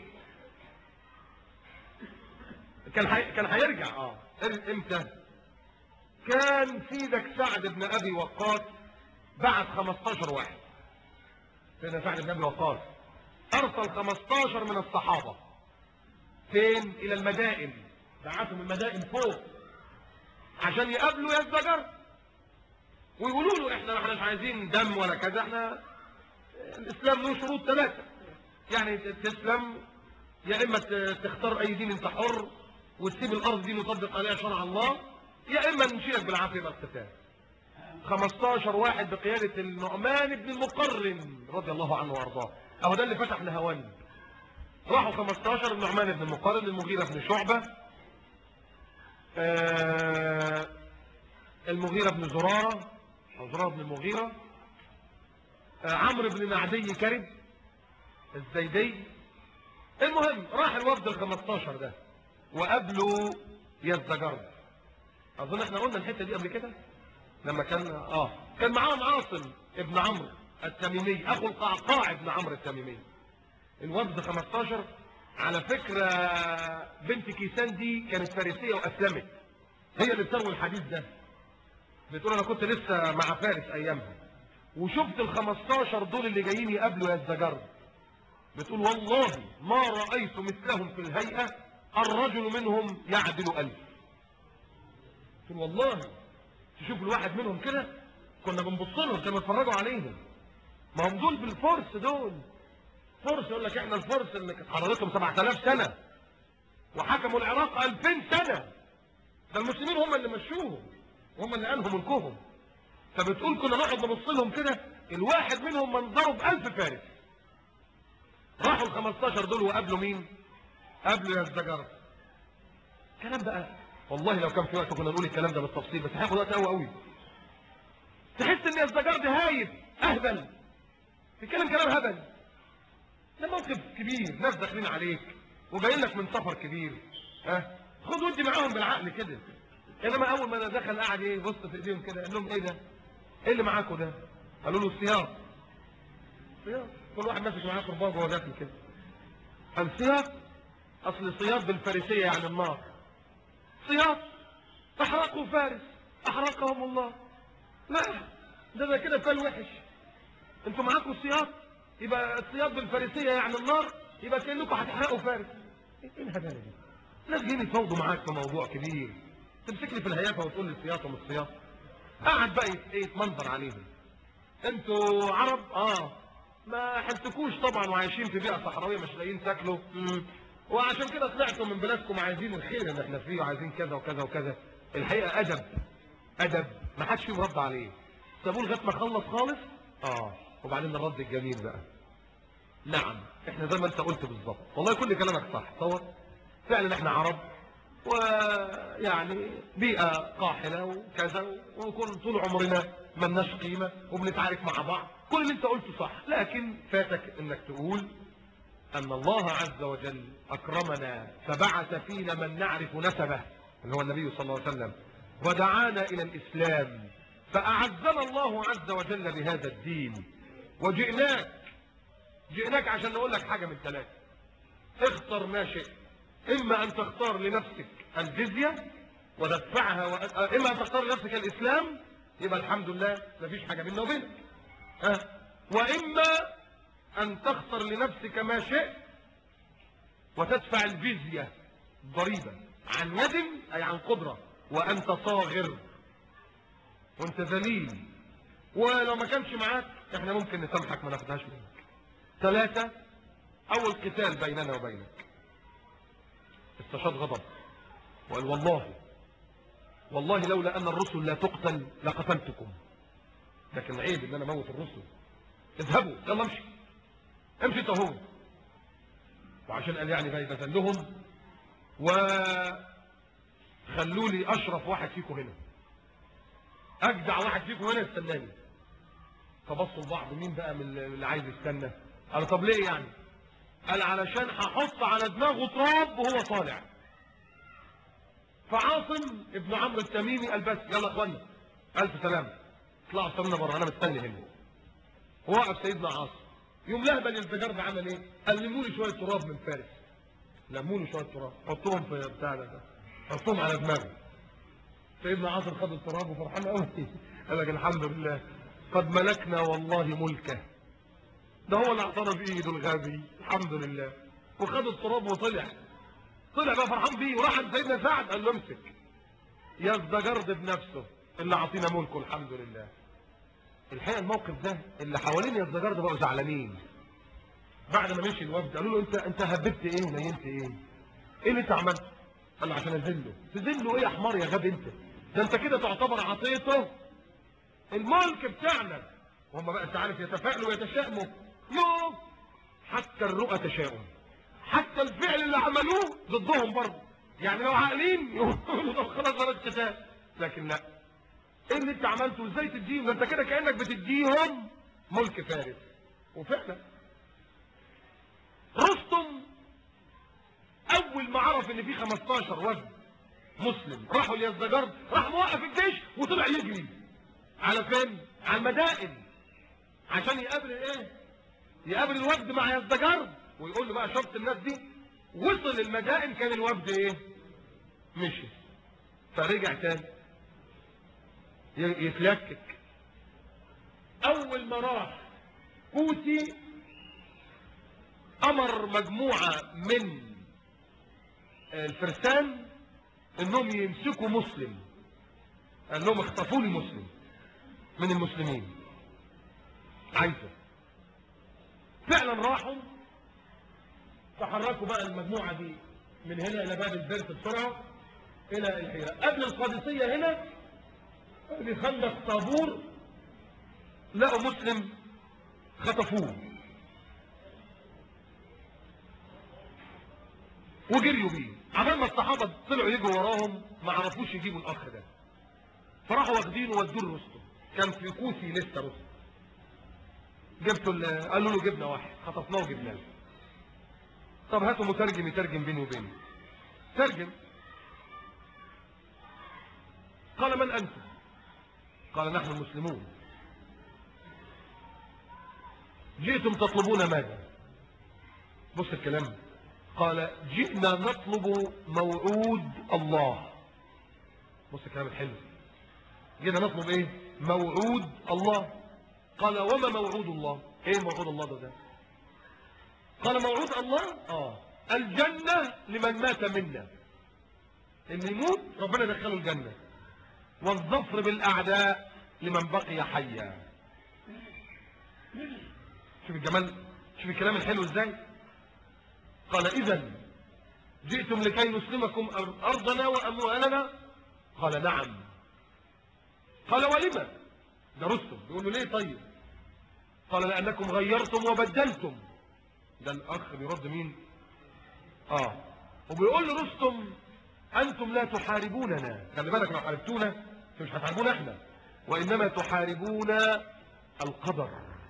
كان حي... كان هيرجع اه امتى كان سيدك سعد بن ابي وقاص بعت 15 واحد سيدنا سعد بن ابي وقاص ارسل 15 من الصحابة فين الى المدائن بعتهم المدائن فوق عشان يقابلوا يزدجر ويقولوا له احنا احنا مش عايزين دم ولا كذا احنا الاسلام له شروط ثلاثة يعني تسلم يا اما تختار اي دين انت حر وتسيب الارض دي نطبق عليها شرع الله يا اما نشيلك بالعافيه من القتال 15 واحد بقيادة النعمان بن المقرن رضي الله عنه وارضاه اهو ده اللي فتح نهوان راحوا 15 النعمان بن المقرن المغيرة بن شعبة آه المغيرة بن زرارة او زرارة بن المغيرة آه عمرو بن معدي كرب الزيدي المهم راح الوفد ال 15 ده وقابلوا يزدجر اظن احنا قلنا الحته دي قبل كده لما كان اه كان معاهم عاصم ابن عمرو التميمي اخو القعقاع ابن عمرو التميمي الوفد 15 على فكرة بنت كيسان دي كانت فارسية واسلمت هي اللي بتروي الحديث ده بتقول انا كنت لسه مع فارس ايامها وشفت ال 15 دول اللي جايين يقابلوا يزدجر بتقول والله ما رأيت مثلهم في الهيئة الرجل منهم يعدل ألف تقول والله تشوف الواحد منهم كده كنا بنبص لهم كانوا بيتفرجوا عليهم ما هم دول بالفرس دول فرس يقول لك احنا الفرس اللي كانت حضارتهم 7000 سنة وحكموا العراق 2000 سنة ده المسلمين هم اللي مشوهم وهم اللي قالهم ملكهم فبتقول كنا نقعد نبص لهم كده الواحد منهم منظره بألف فارس راحوا ال 15 دول وقابلوا مين قابلوا يزدجر كلام بقى والله لو كان في وقت كنا نقول الكلام ده بالتفصيل بس هياخد وقت قوي قوي تحس ان يزدجر ده هايب اهبل بيتكلم كلام هبل ده موقف كبير ناس داخلين عليك وجايين لك من سفر كبير ها خد ودي معاهم بالعقل كده انما اول ما دخل قاعد ايه بص في ايديهم كده قال لهم ايه ده ايه اللي معاكم ده قالوا له السياط سياط كل واحد ماسك معاه قربان وهو داخل كده السياط اصل سياط بالفارسيه يعني النار سياط احرقوا فارس احرقهم الله لا ده ده كده فال وحش انتوا معاكم السياط يبقى السياط بالفارسيه يعني النار يبقى كانكم هتحرقوا فارس ايه الهبله دي ناس جايين يفوضوا معاك في موضوع كبير تمسك لي في الهيافه وتقول لي السياط ومش السياط قعد بقى يت- إيه يتمنظر عليهم انتوا عرب اه ما حلتكوش طبعا وعايشين في بيئه صحراويه مش لاقيين تاكلوا مم. وعشان كده طلعتوا من بلادكم عايزين الخير اللي احنا فيه وعايزين كذا وكذا وكذا الحقيقه ادب ادب ما حدش فيهم رد عليه سابوه لغايه ما خلص خالص اه وبعدين الرد الجميل بقى نعم احنا زي ما انت قلت بالظبط والله كل كلامك صح تصور فعلا احنا عرب ويعني بيئة قاحلة وكذا ونكون طول عمرنا ملناش قيمة وبنتعارك مع بعض كل اللي انت قلته صح لكن فاتك انك تقول ان الله عز وجل اكرمنا فبعث فينا من نعرف نسبه اللي هو النبي صلى الله عليه وسلم ودعانا الى الاسلام فاعزنا الله عز وجل بهذا الدين وجئناك جئناك عشان نقول لك حاجة من ثلاثة اختر ما شئت اما ان تختار لنفسك الجزية وتدفعها و... اما ان تختار لنفسك الاسلام يبقى الحمد لله مفيش حاجة بيننا وبينك ها واما ان تختار لنفسك ما شئت وتدفع الجزية ضريبة عن يد اي عن قدرة وانت صاغر وانت ذليل ولو ما كانش معاك احنا ممكن نسامحك ما ناخدهاش منك ثلاثة اول قتال بيننا وبينك استشهد غضب وقال والله والله لولا ان الرسل لا تقتل لقتلتكم لكن عيب ان انا اموت الرسل اذهبوا يلا امشي امشي انت هو وعشان قال يعني بقى يبذل لهم وخلوا لي اشرف واحد فيكم هنا اجدع واحد فيكم هنا يستناني فبصوا لبعض مين بقى من اللي عايز يستنى قال طب ليه يعني قال علشان هحط على دماغه تراب وهو طالع فعاصم ابن عمرو التميمي قال بس يلا اخوانا الف سلامه اطلعوا استنونا بره انا مستني هنا وقف سيدنا عاصم يوم لهبل الفجار ده عمل ايه قال لموا لي شويه تراب من فارس لموا لي شويه تراب حطوهم في بتاع ده حطوهم على دماغه سيدنا عاصم خد التراب وفرحان قوي قال لك الحمد لله قد ملكنا والله ملكه ده هو اللي اعترف بايده الغبي الحمد لله وخد التراب وطلع طلع بقى فرحان بيه وراح عند سيدنا سعد قال له امسك يزدجرد بنفسه اللي عطينا ملكه الحمد لله الحقيقه الموقف ده اللي حوالين يزدجرد بقوا زعلانين بعد ما مشي الوفد قالوا له انت انت هببت ايه ونيمت ايه ايه اللي انت عملته قال له عشان اذله تذله ايه يا حمار يا غبي انت ده انت كده تعتبر عطيته الملك بتاعنا وهم بقى انت عارف يتفائلوا ويتشائموا يوم حتى الرؤى تشاؤم حتى الفعل اللي عملوه ضدهم برضه يعني لو عاقلين يقولوا طب خلاص بلاش قتال لكن لا ايه اللي انت عملته ازاي تديهم ده انت كده كانك بتديهم ملك فارس وفعلا رستم اول ما عرف ان في 15 وفد مسلم راحوا ليزدجرد راح موقف الجيش وطلع يجري على فين على المدائن عشان يقابل الايه يقابل الوفد مع يزدجرد ويقول له بقى شفت الناس دي وصل المدائن كان الوفد ايه مشي فرجع تاني ي- يتلكك اول ما راح كوسي امر مجموعة من الفرسان انهم يمسكوا مسلم قال لهم اخطفوا لي مسلم من المسلمين عايزه فعلا راحوا تحركوا بقى المجموعة دي من هنا الى باب البرس بسرعة الى الحيرة قبل القادسية هنا في خندق طابور لقوا مسلم خطفوه وجريوا بيه عمال ما الصحابة طلعوا يجوا وراهم ما عرفوش يجيبوا الأخ ده فراحوا واخدينه ودوه لرستم كان في كوسي لسه رستم جبتوا ال- قالوا له جبنا واحد خطفناه وجبناه طب هاتوا مترجم يترجم بيني وبينه ترجم قال من أنتم قال نحن المسلمون جئتم تطلبون ماذا بص الكلام قال جئنا نطلب موعود الله بص الكلام الحلو جئنا نطلب ايه موعود الله قال وما موعود الله ايه موعود الله ده, ده قال موعود الله اه الجنة لمن مات منا اللي يموت ربنا يدخله الجنة والظفر بالأعداء لمن بقي حيا شوف الجمال شوف الكلام الحلو ازاي قال اذا جئتم لكي نسلمكم ارضنا واموالنا قال نعم قال ولما ده رستم بيقول له ليه طيب قال لانكم غيرتم وبدلتم ده الاخ بيرد مين اه وبيقول له رستم انتم لا تحاربوننا خلي بالك لو حاربتونا انتم مش هتحاربونا احنا وانما تحاربون القدر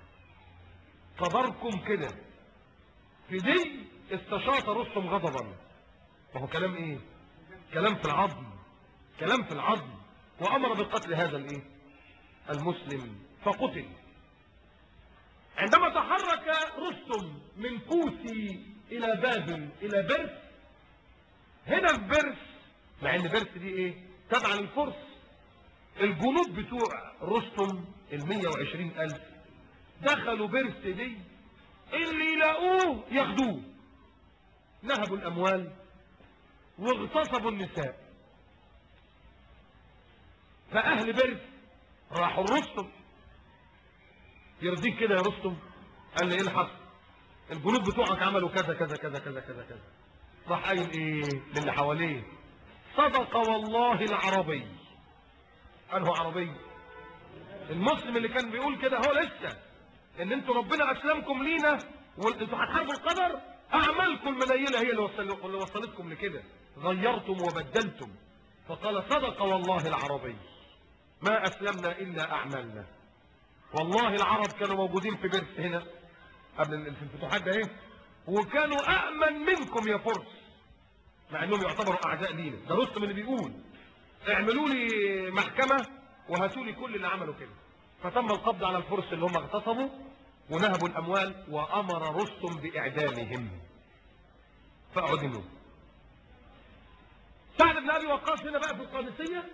قدركم كده في دي استشاط رستم غضبا وهو كلام ايه كلام في العظم كلام في العظم وامر بقتل هذا الايه المسلم فقتل عندما تحرك رستم من كوسي الى بابل الى برس هنا في برس مع ان برس دي ايه تبع للفرس الجنود بتوع رستم ال 120 الف دخلوا برس دي اللي يلاقوه ياخدوه نهبوا الاموال واغتصبوا النساء فاهل برس راحوا رستم يرضيك كده يا رستم قال لي ايه الحصل الجنود بتوعك عملوا كذا كذا كذا كذا كذا كذا راح قايل ايه للي حواليه صدق والله العربي انه عربي المسلم اللي كان بيقول كده هو لسه ان انتوا ربنا اسلمكم لينا وانتوا هتحاربوا القدر اعمالكم المنيله هي اللي, وصل... اللي وصلتكم لكده غيرتم وبدلتم فقال صدق والله العربي ما اسلمنا الا اعمالنا والله العرب كانوا موجودين في بيرس هنا قبل الفتوحات ده ايه وكانوا أأمن منكم يا فرس مع أنهم يعتبروا أعداء لينا ده رستم اللي بيقول اعملوا لي محكمة وهاتوا لي كل اللي عملوا كده فتم القبض على الفرس اللي هم اغتصبوا ونهبوا الأموال وأمر رستم بإعدامهم فأعدموا سعد بن أبي وقاص هنا بقى في القادسية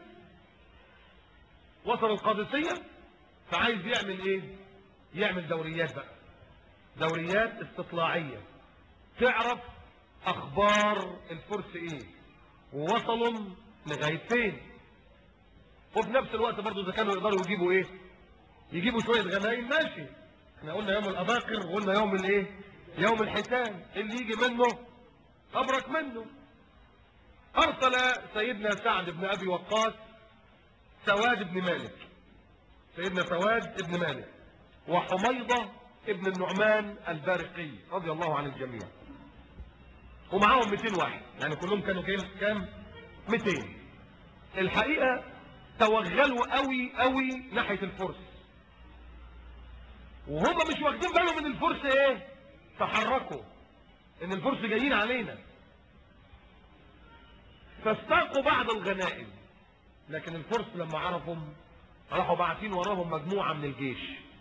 وصل القادسية فعايز يعمل ايه يعمل دوريات بقى دوريات استطلاعية تعرف اخبار الفرس ايه ووصلوا لغاية فين وفي نفس الوقت برضو اذا كانوا يقدروا يجيبوا ايه يجيبوا شوية غنايم ماشي احنا قلنا يوم الاباقر وقلنا يوم الايه يوم الحيتان اللي يجي منه ابرك منه ارسل سيدنا سعد بن ابي وقاص سواد بن مالك سيدنا سواد بن مالك وحميضة ابن النعمان البارقي رضي الله عن الجميع ومعاهم 200 واحد يعني كلهم كانوا كام كام 200 الحقيقة توغلوا قوي قوي ناحية الفرس وهم مش واخدين بالهم من الفرس ايه تحركوا ان الفرس جايين علينا فاستاقوا بعض الغنائم لكن الفرس لما عرفوا راحوا باعتين وراهم مجموعة من الجيش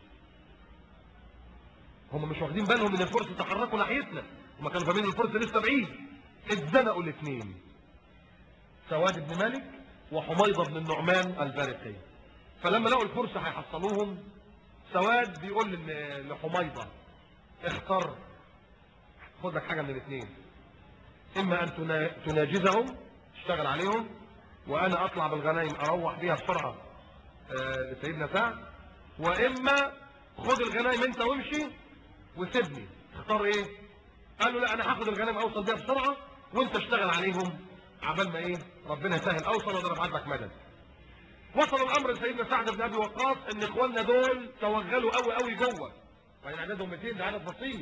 هم مش واخدين بالهم ان الفرس تحركوا ناحيتنا هم كانوا فاهمين الفرس لسه بعيد اتزنقوا الاثنين سواد بن مالك وحميضة بن النعمان البارقي فلما لقوا الفرس هيحصلوهم سواد بيقول لحميضة اختار خد لك حاجة من الاثنين اما ان تناجزهم تشتغل عليهم وانا اطلع بالغنايم اروح بيها بسرعة لسيدنا سعد واما خد الغنايم انت وامشي وسيبني تختار ايه قال له لا انا هاخد الغنايم اوصل بيها بسرعه وانت اشتغل عليهم عبال ما ايه ربنا يسهل اوصل وانا ابعت لك مدد وصل الامر لسيدنا سعد بن ابي وقاص ان اخواننا دول توغلوا قوي قوي جوه وان عددهم 200 ده عدد بسيط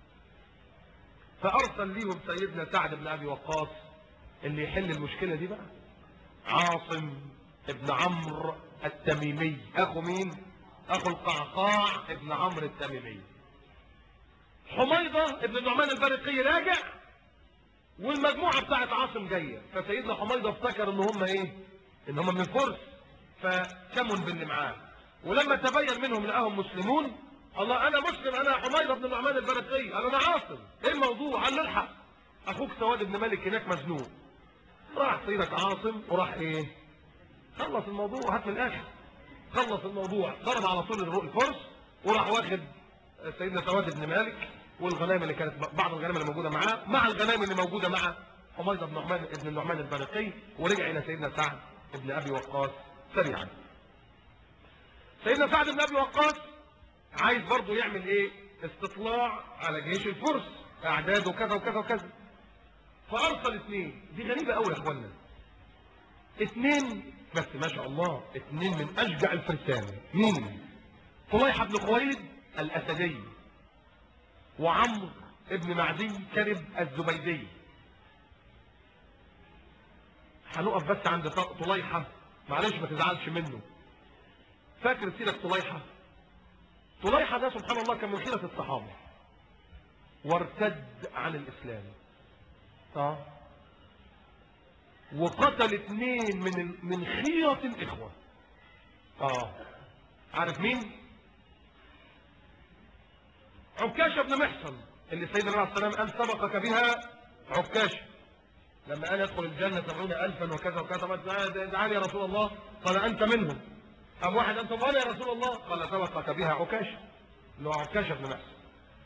فارسل ليهم سيدنا سعد بن ابي وقاص اللي يحل المشكله دي بقى عاصم ابن عمرو التميمي اخو مين اخو القعقاع ابن عمرو التميمي حميضة ابن النعمان البارقي راجع والمجموعة بتاعت عاصم جاية فسيدنا حميضة افتكر ان هم ايه ان هم من فرس فكمن باللي معاه ولما تبين منهم لقاهم مسلمون الله انا مسلم انا حميضة بن النعمان البارقي قال انا عاصم ايه الموضوع قال له الحق اخوك سواد بن مالك هناك مزنوق راح سيدك عاصم وراح ايه خلص الموضوع هات من الاخر خلص الموضوع ضرب على طول الفرس وراح واخد سيدنا سواد بن مالك والغنائم اللي كانت بعض الغنائم اللي موجوده معاه مع الغنائم اللي موجوده مع حميد بن نعمان ابن النعمان البارقي ورجع الى سيدنا سعد بن ابي وقاص سريعا سيدنا سعد بن ابي وقاص عايز برضه يعمل ايه استطلاع على جيش الفرس اعداد وكذا وكذا وكذا فارسل اثنين دي غريبه قوي يا اخوانا اثنين بس ما شاء الله اثنين من اشجع الفرسان مين طليحه بن خويلد الاسدي وعمرو ابن معدي كرب الزبيدي هنقف بس عند طليحه معلش ما تزعلش منه فاكر سيرة طليحة طليحة ده سبحان الله كان من خيرة الصحابة وارتد عن الإسلام اه وقتل اثنين من ال... من خيرة الإخوة اه عارف مين عكاشة بن محصن اللي سيدنا عليه السلام قال سبقك بها عكاشة لما قال يدخل الجنة سبعون ألفا وكذا وكذا تعالى يا رسول الله قال أنت منهم أم واحد أنت وانا يا رسول الله قال سبقك بها عكاشة اللي هو عكاشة بن محصن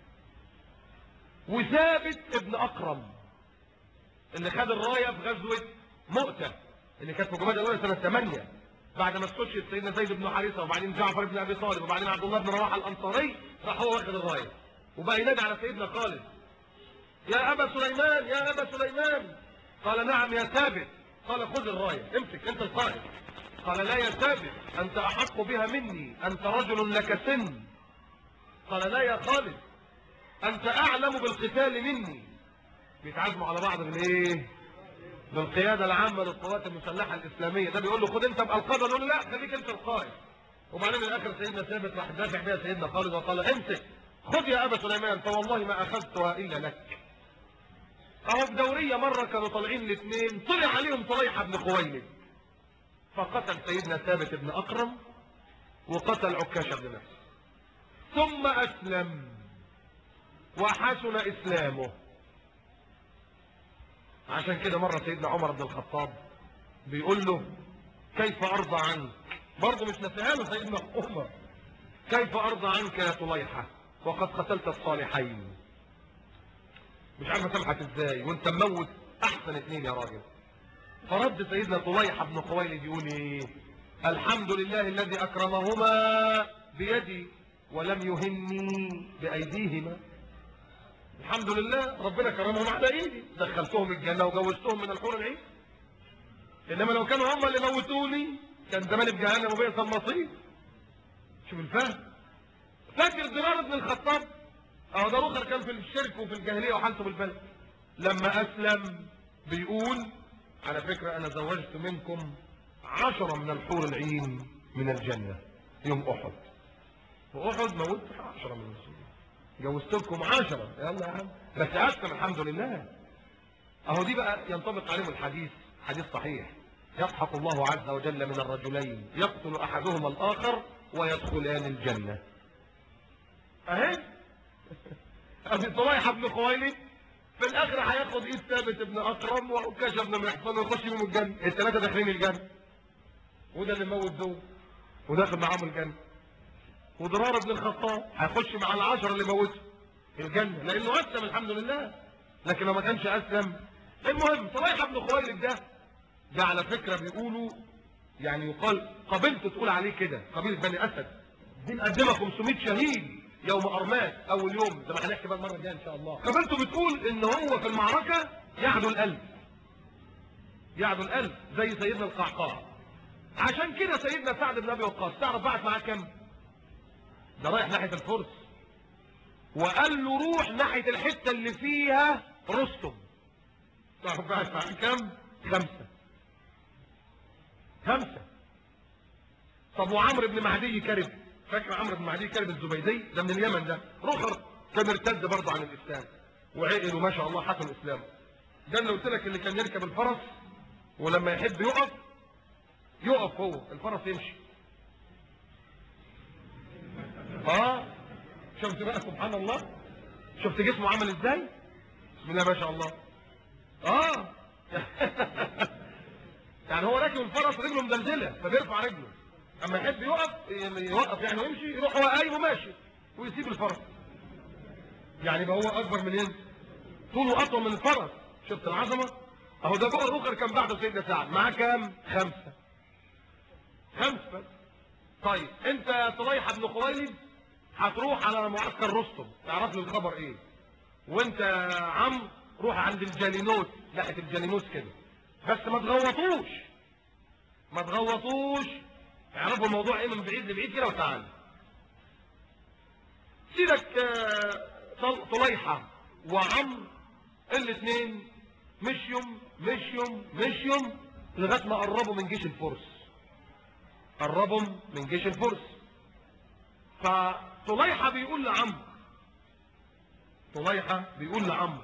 وثابت ابن أكرم اللي خد الراية في غزوة مؤتة اللي كانت في جمادى الأولى سنة 8 بعد ما استشهد سيدنا زيد بن حارثة وبعدين جعفر بن أبي طالب وبعدين عبد الله بن رواحة الأنصاري راح هو واخد الراية وبقى ينادي على سيدنا خالد يا أبا سليمان يا أبا سليمان قال نعم يا ثابت قال خذ الراية امسك انت القائد قال لا يا ثابت أنت أحق بها مني أنت رجل لك سن قال لا يا خالد أنت أعلم بالقتال مني بيتعزموا على بعض بالايه بالقيادة العامة للقوات المسلحة الإسلامية ده بيقول له خد انت بألقابة يقول له لا خليك انت القائد وبعدين الآخر سيدنا ثابت راح دافع بها سيدنا خالد وقال امسك خذ يا أبا سليمان فوالله ما أخذتها إلا لك أهو في دورية مرة كانوا طالعين الاثنين طلع عليهم طليحة بن خويلد فقتل سيدنا ثابت بن أكرم وقتل عكاشة بن نفس ثم أسلم وحسن إسلامه عشان كده مرة سيدنا عمر بن الخطاب بيقول له كيف أرضى عنك برضه مش نسيها له سيدنا عمر كيف أرضى عنك يا طليحة وقد قتلت الصالحين مش عارف اسامحك ازاي وانت مموت احسن اثنين يا راجل فرد سيدنا طليحة بن خويلد يقول ايه الحمد لله الذي اكرمهما بيدي ولم يهني بايديهما الحمد لله ربنا كرمهم على ايدي دخلتهم الجنة وجوزتهم من الحور العين انما لو كانوا هم اللي موتوني كان زماني في جهنم وبئس المصير شوف الفهم فاكر درار بن الخطاب اهو ده رخر كان في الشرك وفي الجاهليه وحالته بالبلد لما اسلم بيقول على فكره انا زوجت منكم عشرة من الحور العين من الجنه يوم احد واحد موت عشرة من المسلمين جوزت لكم عشرة يلا يا عم بس اسلم الحمد لله اهو دي بقى ينطبق عليهم الحديث حديث صحيح يضحك الله عز وجل من الرجلين يقتل احدهما الاخر ويدخلان الجنه اهي ابي طليحه بن خويلد في الاخر هياخد ايد ثابت بن اكرم وعكاشه بن محصن ويخش بيهم الجنه الثلاثه داخلين الجنه وده اللي موت دول وداخل معاهم الجنه وضرار بن الخطاب هيخش مع العشره اللي موتوا الجنه لانه اسلم الحمد لله لكن لو ما كانش اسلم المهم طليحه بن خويلد ده ده على فكره بيقولوا يعني يقال قبيلته تقول عليه كده قبيله بني اسد دي مقدمه 500 شهيد يوم أرمات أول يوم زي ما هنحكي بقى المرة الجاية إن شاء الله قبلته بتقول إن هو في المعركة يعدو القلب يعدو القلب زي سيدنا القعقاع عشان كده سيدنا سعد بن أبي وقاص تعرف بعت معاه كام ده رايح ناحية الفرس وقال له روح ناحية الحتة اللي فيها رستم تعرف بعت معاه كام خمسة خمسة طب وعمرو بن مهدي كرب فاكر عمرو بن معدي كلب الزبيدي ده من اليمن ده رخر كان ارتد برضه عن الاسلام وعقل وما شاء الله حكم الاسلام ده اللي قلت لك اللي كان يركب الفرس ولما يحب يقف يقف هو الفرس يمشي اه شفت بقى سبحان الله شفت جسمه عمل ازاي بسم الله ما شاء الله اه يعني هو راكب الفرس رجله مدلدله فبيرفع رجله اما يحب يقف يوقف يعني ويمشي يروح هو قايم وماشي ويسيب الفرس يعني يبقى هو اكبر من ايه طوله اطول من الفرس شفت العظمه اهو ده بقى الاخر كان بعده سيدنا سعد معاه كام خمسه خمسه طيب انت يا طليحه بن خويلد هتروح على معسكر رستم تعرف له الخبر ايه وانت يا عم روح عند الجالينوس ناحيه الجالينوس كده بس ما تغوطوش ما تغوطوش اعرفوا الموضوع ايه من بعيد لبعيد كده وتعالى سيدك آه، طل- طليحه وعمرو الاثنين مشيهم مشيهم مشيهم لغايه ما قربوا من جيش الفرس قربوا من جيش الفرس فطليحه بيقول لعمرو طليحه بيقول لعمرو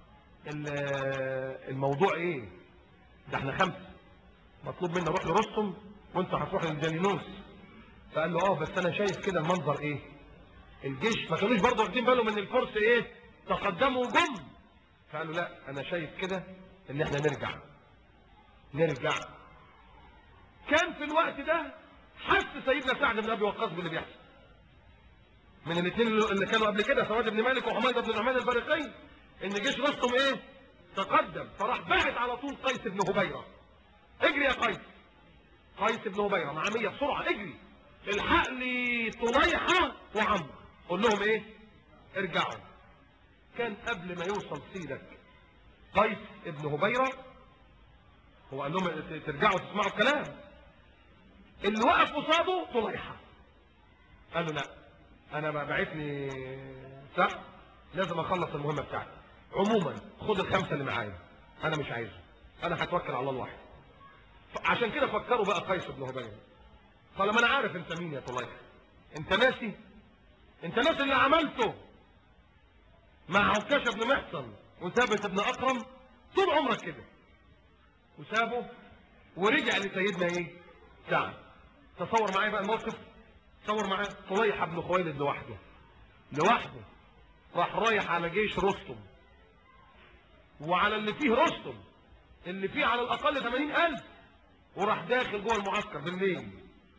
ال- الموضوع ايه ده احنا خمسه مطلوب منا نروح لرستم وانت هتروح للجالينوس فقال له اه بس انا شايف كده المنظر ايه الجيش ما كانوش برضه واخدين بالهم ان الفرس ايه تقدموا وجم فقالوا لا انا شايف كده ان احنا نرجع نرجع كان في الوقت ده حس سيدنا سعد بن ابي وقاص باللي بيحصل من الاثنين اللي كانوا قبل كده سواد بن مالك وحميد بن النعمان البارقين ان جيش رستم ايه تقدم فراح بعت على طول قيس بن هبيره اجري يا قيس قيس بن هبيره مع 100 بسرعه اجري الحق لي طليحه وعمرو قول لهم ايه ارجعوا كان قبل ما يوصل سيدك قيس ابن هبيره هو قال لهم ترجعوا تسمعوا الكلام اللي وقف قصاده طليحه قال له لا انا ما بعتني سعد لازم اخلص المهمه بتاعتي عموما خد الخمسه اللي معايا انا مش عايزه انا هتوكل على الله لوحدي عشان كده فكروا بقى قيس بن هبيره قال ما انا عارف انت مين يا طليحه انت ناسي انت ناسي اللي عملته مع عكاشه بن محصن وثابت بن اكرم طول عمرك كده وسابه ورجع لسيدنا ايه سعد تصور معايا بقى الموقف تصور معايا طليحه بن خويلد لوحده لوحده راح رايح على جيش رستم وعلى اللي فيه رستم اللي فيه على الاقل 80000 وراح داخل جوه المعسكر بالليل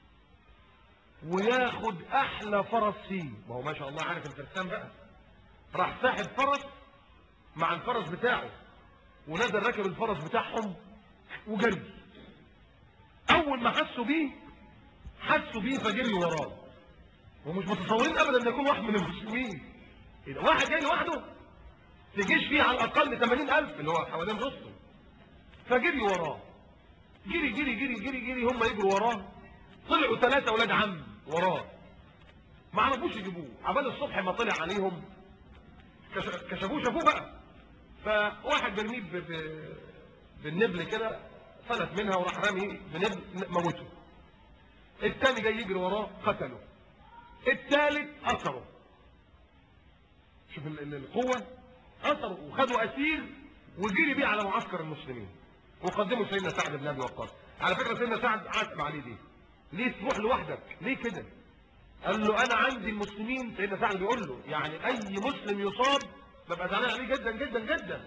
وياخد احلى فرس فيه ما هو ما شاء الله عارف الفرسان بقى راح ساحب فرس مع الفرس بتاعه ونزل راكب الفرس بتاعهم وجري اول ما حسوا بيه حسوا بيه فجري وراه ومش متصورين ابدا ان يكون واحد من المسلمين إيه ده؟ واحد جاي لوحده في جيش فيه على الاقل 80000 اللي هو حوالين رستم فجري وراه جري جري جري جري جري هم يجروا وراه طلعوا ثلاثة اولاد عم وراه ما عرفوش يجيبوه عبال الصبح ما طلع عليهم كش- كشفوه شافوه بقى فواحد برميه ب- ب- بالنبل كده فلت منها وراح رامي بنبل موته الثاني جاي يجري وراه قتله الثالث اثره شوف ال- ال- القوه اثره وخدوا اسير وجري بيه على معسكر المسلمين وقدموا سيدنا سعد بن ابي وقاص على فكره سيدنا سعد عاتب عليه دي ليه تروح لوحدك ليه كده قال له انا عندي المسلمين سيدنا سعد بيقول له يعني اي مسلم يصاب ببقى زعلان عليه جدا جدا جدا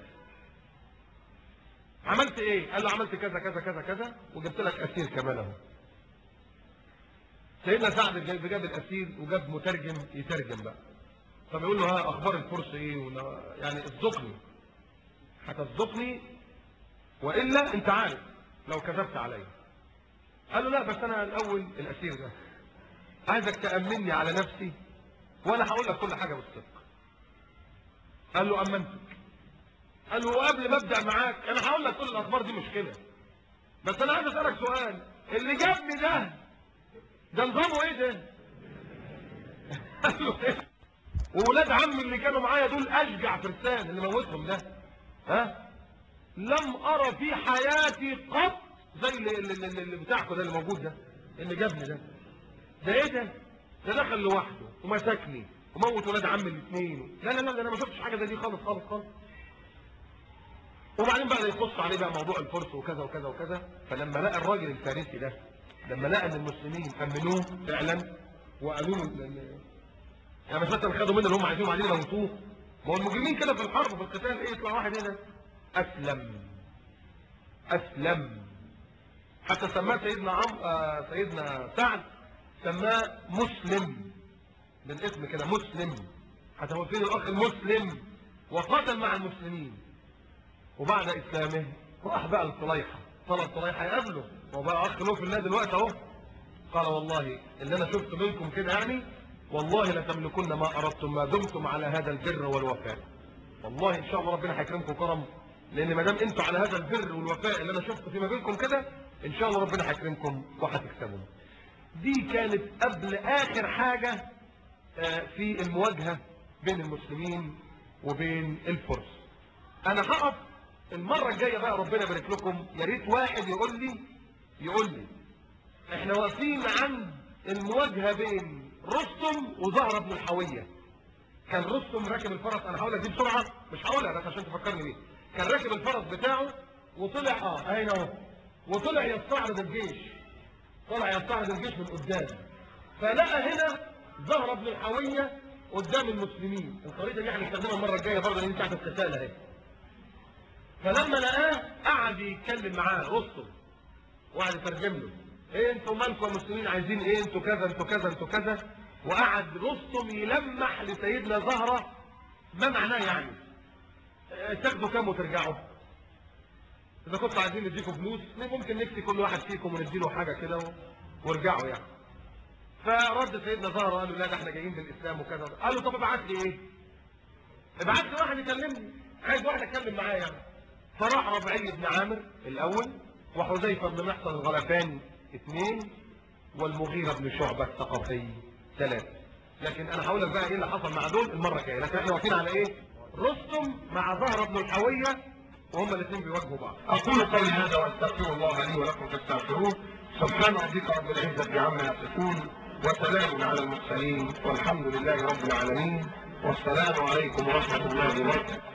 عملت ايه قال له عملت كذا كذا كذا كذا وجبت لك اسير كمان اهو سيدنا سعد جاب جاب الاسير وجاب مترجم يترجم بقى فبيقول له ها اخبار الفرس ايه ولا- يعني اصدقني هتصدقني والا انت عارف لو كذبت عليا قال له لا بس انا الاول الاسير ده عايزك تامني على نفسي وانا هقول لك كل حاجه بالصدق قال له امنتك قال له وقبل ما ابدا معاك انا هقول لك كل الاخبار دي مشكله بس انا عايز اسالك سؤال اللي جابني ده ده نظامه ايه ده قال له إيه؟ وولاد عمي اللي كانوا معايا دول اشجع فرسان اللي موتهم ده ها لم ارى في حياتي قط زي اللي, اللي, اللي, اللي بتاعكم ده اللي موجود ده اللي جابني ده ده ايه ده ده دخل لوحده ومسكني وموت ولاد عمي الاثنين لا لا لا ده انا ما شفتش حاجه زي دي خالص خالص خالص وبعدين بقى يقص عليه بقى موضوع الفرس وكذا وكذا وكذا فلما لقى الراجل الفارسي ده لما لقى ان المسلمين امنوه فعلا وقالوا له ال- ال- يعني مش مثلا خدوا منه اللي هم عايزينهم عليه يموتوه ما هو المجرمين كده في الحرب وفي القتال ايه يطلع واحد هنا اسلم اسلم حتى سماه سيدنا عم آه سيدنا سعد سماه مسلم بالاسم كده مسلم حتى هو فين الاخ المسلم وقاتل مع المسلمين وبعد اسلامه راح بقى لطليحه طلب طليحه يقابله هو بقى اخ له في الله دلوقتي اهو قال والله اللي انا شفت منكم كده يعني والله لتملكن ما اردتم ما دمتم على هذا البر والوفاء والله ان شاء الله ربنا هيكرمكم كرم لان ما دام انتوا على هذا البر والوفاء اللي انا شفته فيما بينكم كده ان شاء الله ربنا هيكرمكم وهتكسبوا دي كانت قبل اخر حاجه آه، في المواجهه بين المسلمين وبين الفرس انا هقف المره الجايه بقى ربنا يبارك لكم يا ريت واحد يقول لي يقول لي احنا واقفين عند المواجهه بين رستم وزهره بن الحويه كان رستم راكب الفرس انا هقولها دي بسرعه مش هقولها بس عشان تفكرني بيه كان راكب الفرس بتاعه وطلع اه اهي اهو وطلع يستعرض الجيش طلع يستعرض الجيش من قدام فلقى هنا زهره بن الحويه قدام المسلمين الخريطه دي هنستخدمها المره الجايه برضه لان بتاعت القتال اهي فلما لقاه قعد يتكلم معاه رستم وقعد يترجم له ايه انتوا مالكم يا مسلمين عايزين ايه انتوا كذا انتوا كذا انتوا كذا وقعد رستم يلمح لسيدنا زهرة ما معناه يعني اه، تاخدوا كام وترجعوا اذا كنتوا عايزين نديكم فلوس ممكن نكفي كل واحد فيكم ونديله حاجة كده و- وارجعوا يعني فرد سيدنا زهرة قال له لا ده احنا جايين بالاسلام وكذا قال له طب ابعت لي ايه ابعت لي واحد يكلمني عايز واحد اتكلم معاه يعني فراح ربعي بن عامر الاول وحذيفه بن محصن الغلفاني اثنين والمغيرة بن شعبة الثقفي ثلاثة لكن انا هقول لك بقى ايه اللي حصل مع دول المرة الجاية لكن احنا واقفين على ايه رستم مع زهرة بن الحوية وهما الاثنين بيواجهوا بعض أقول قولي هذا وأستغفر الله لي ولكم فاستغفروه سبحان ربك رب العزة عما يصفون وسلام على المرسلين والحمد لله رب العالمين والسلام عليكم ورحمة الله وبركاته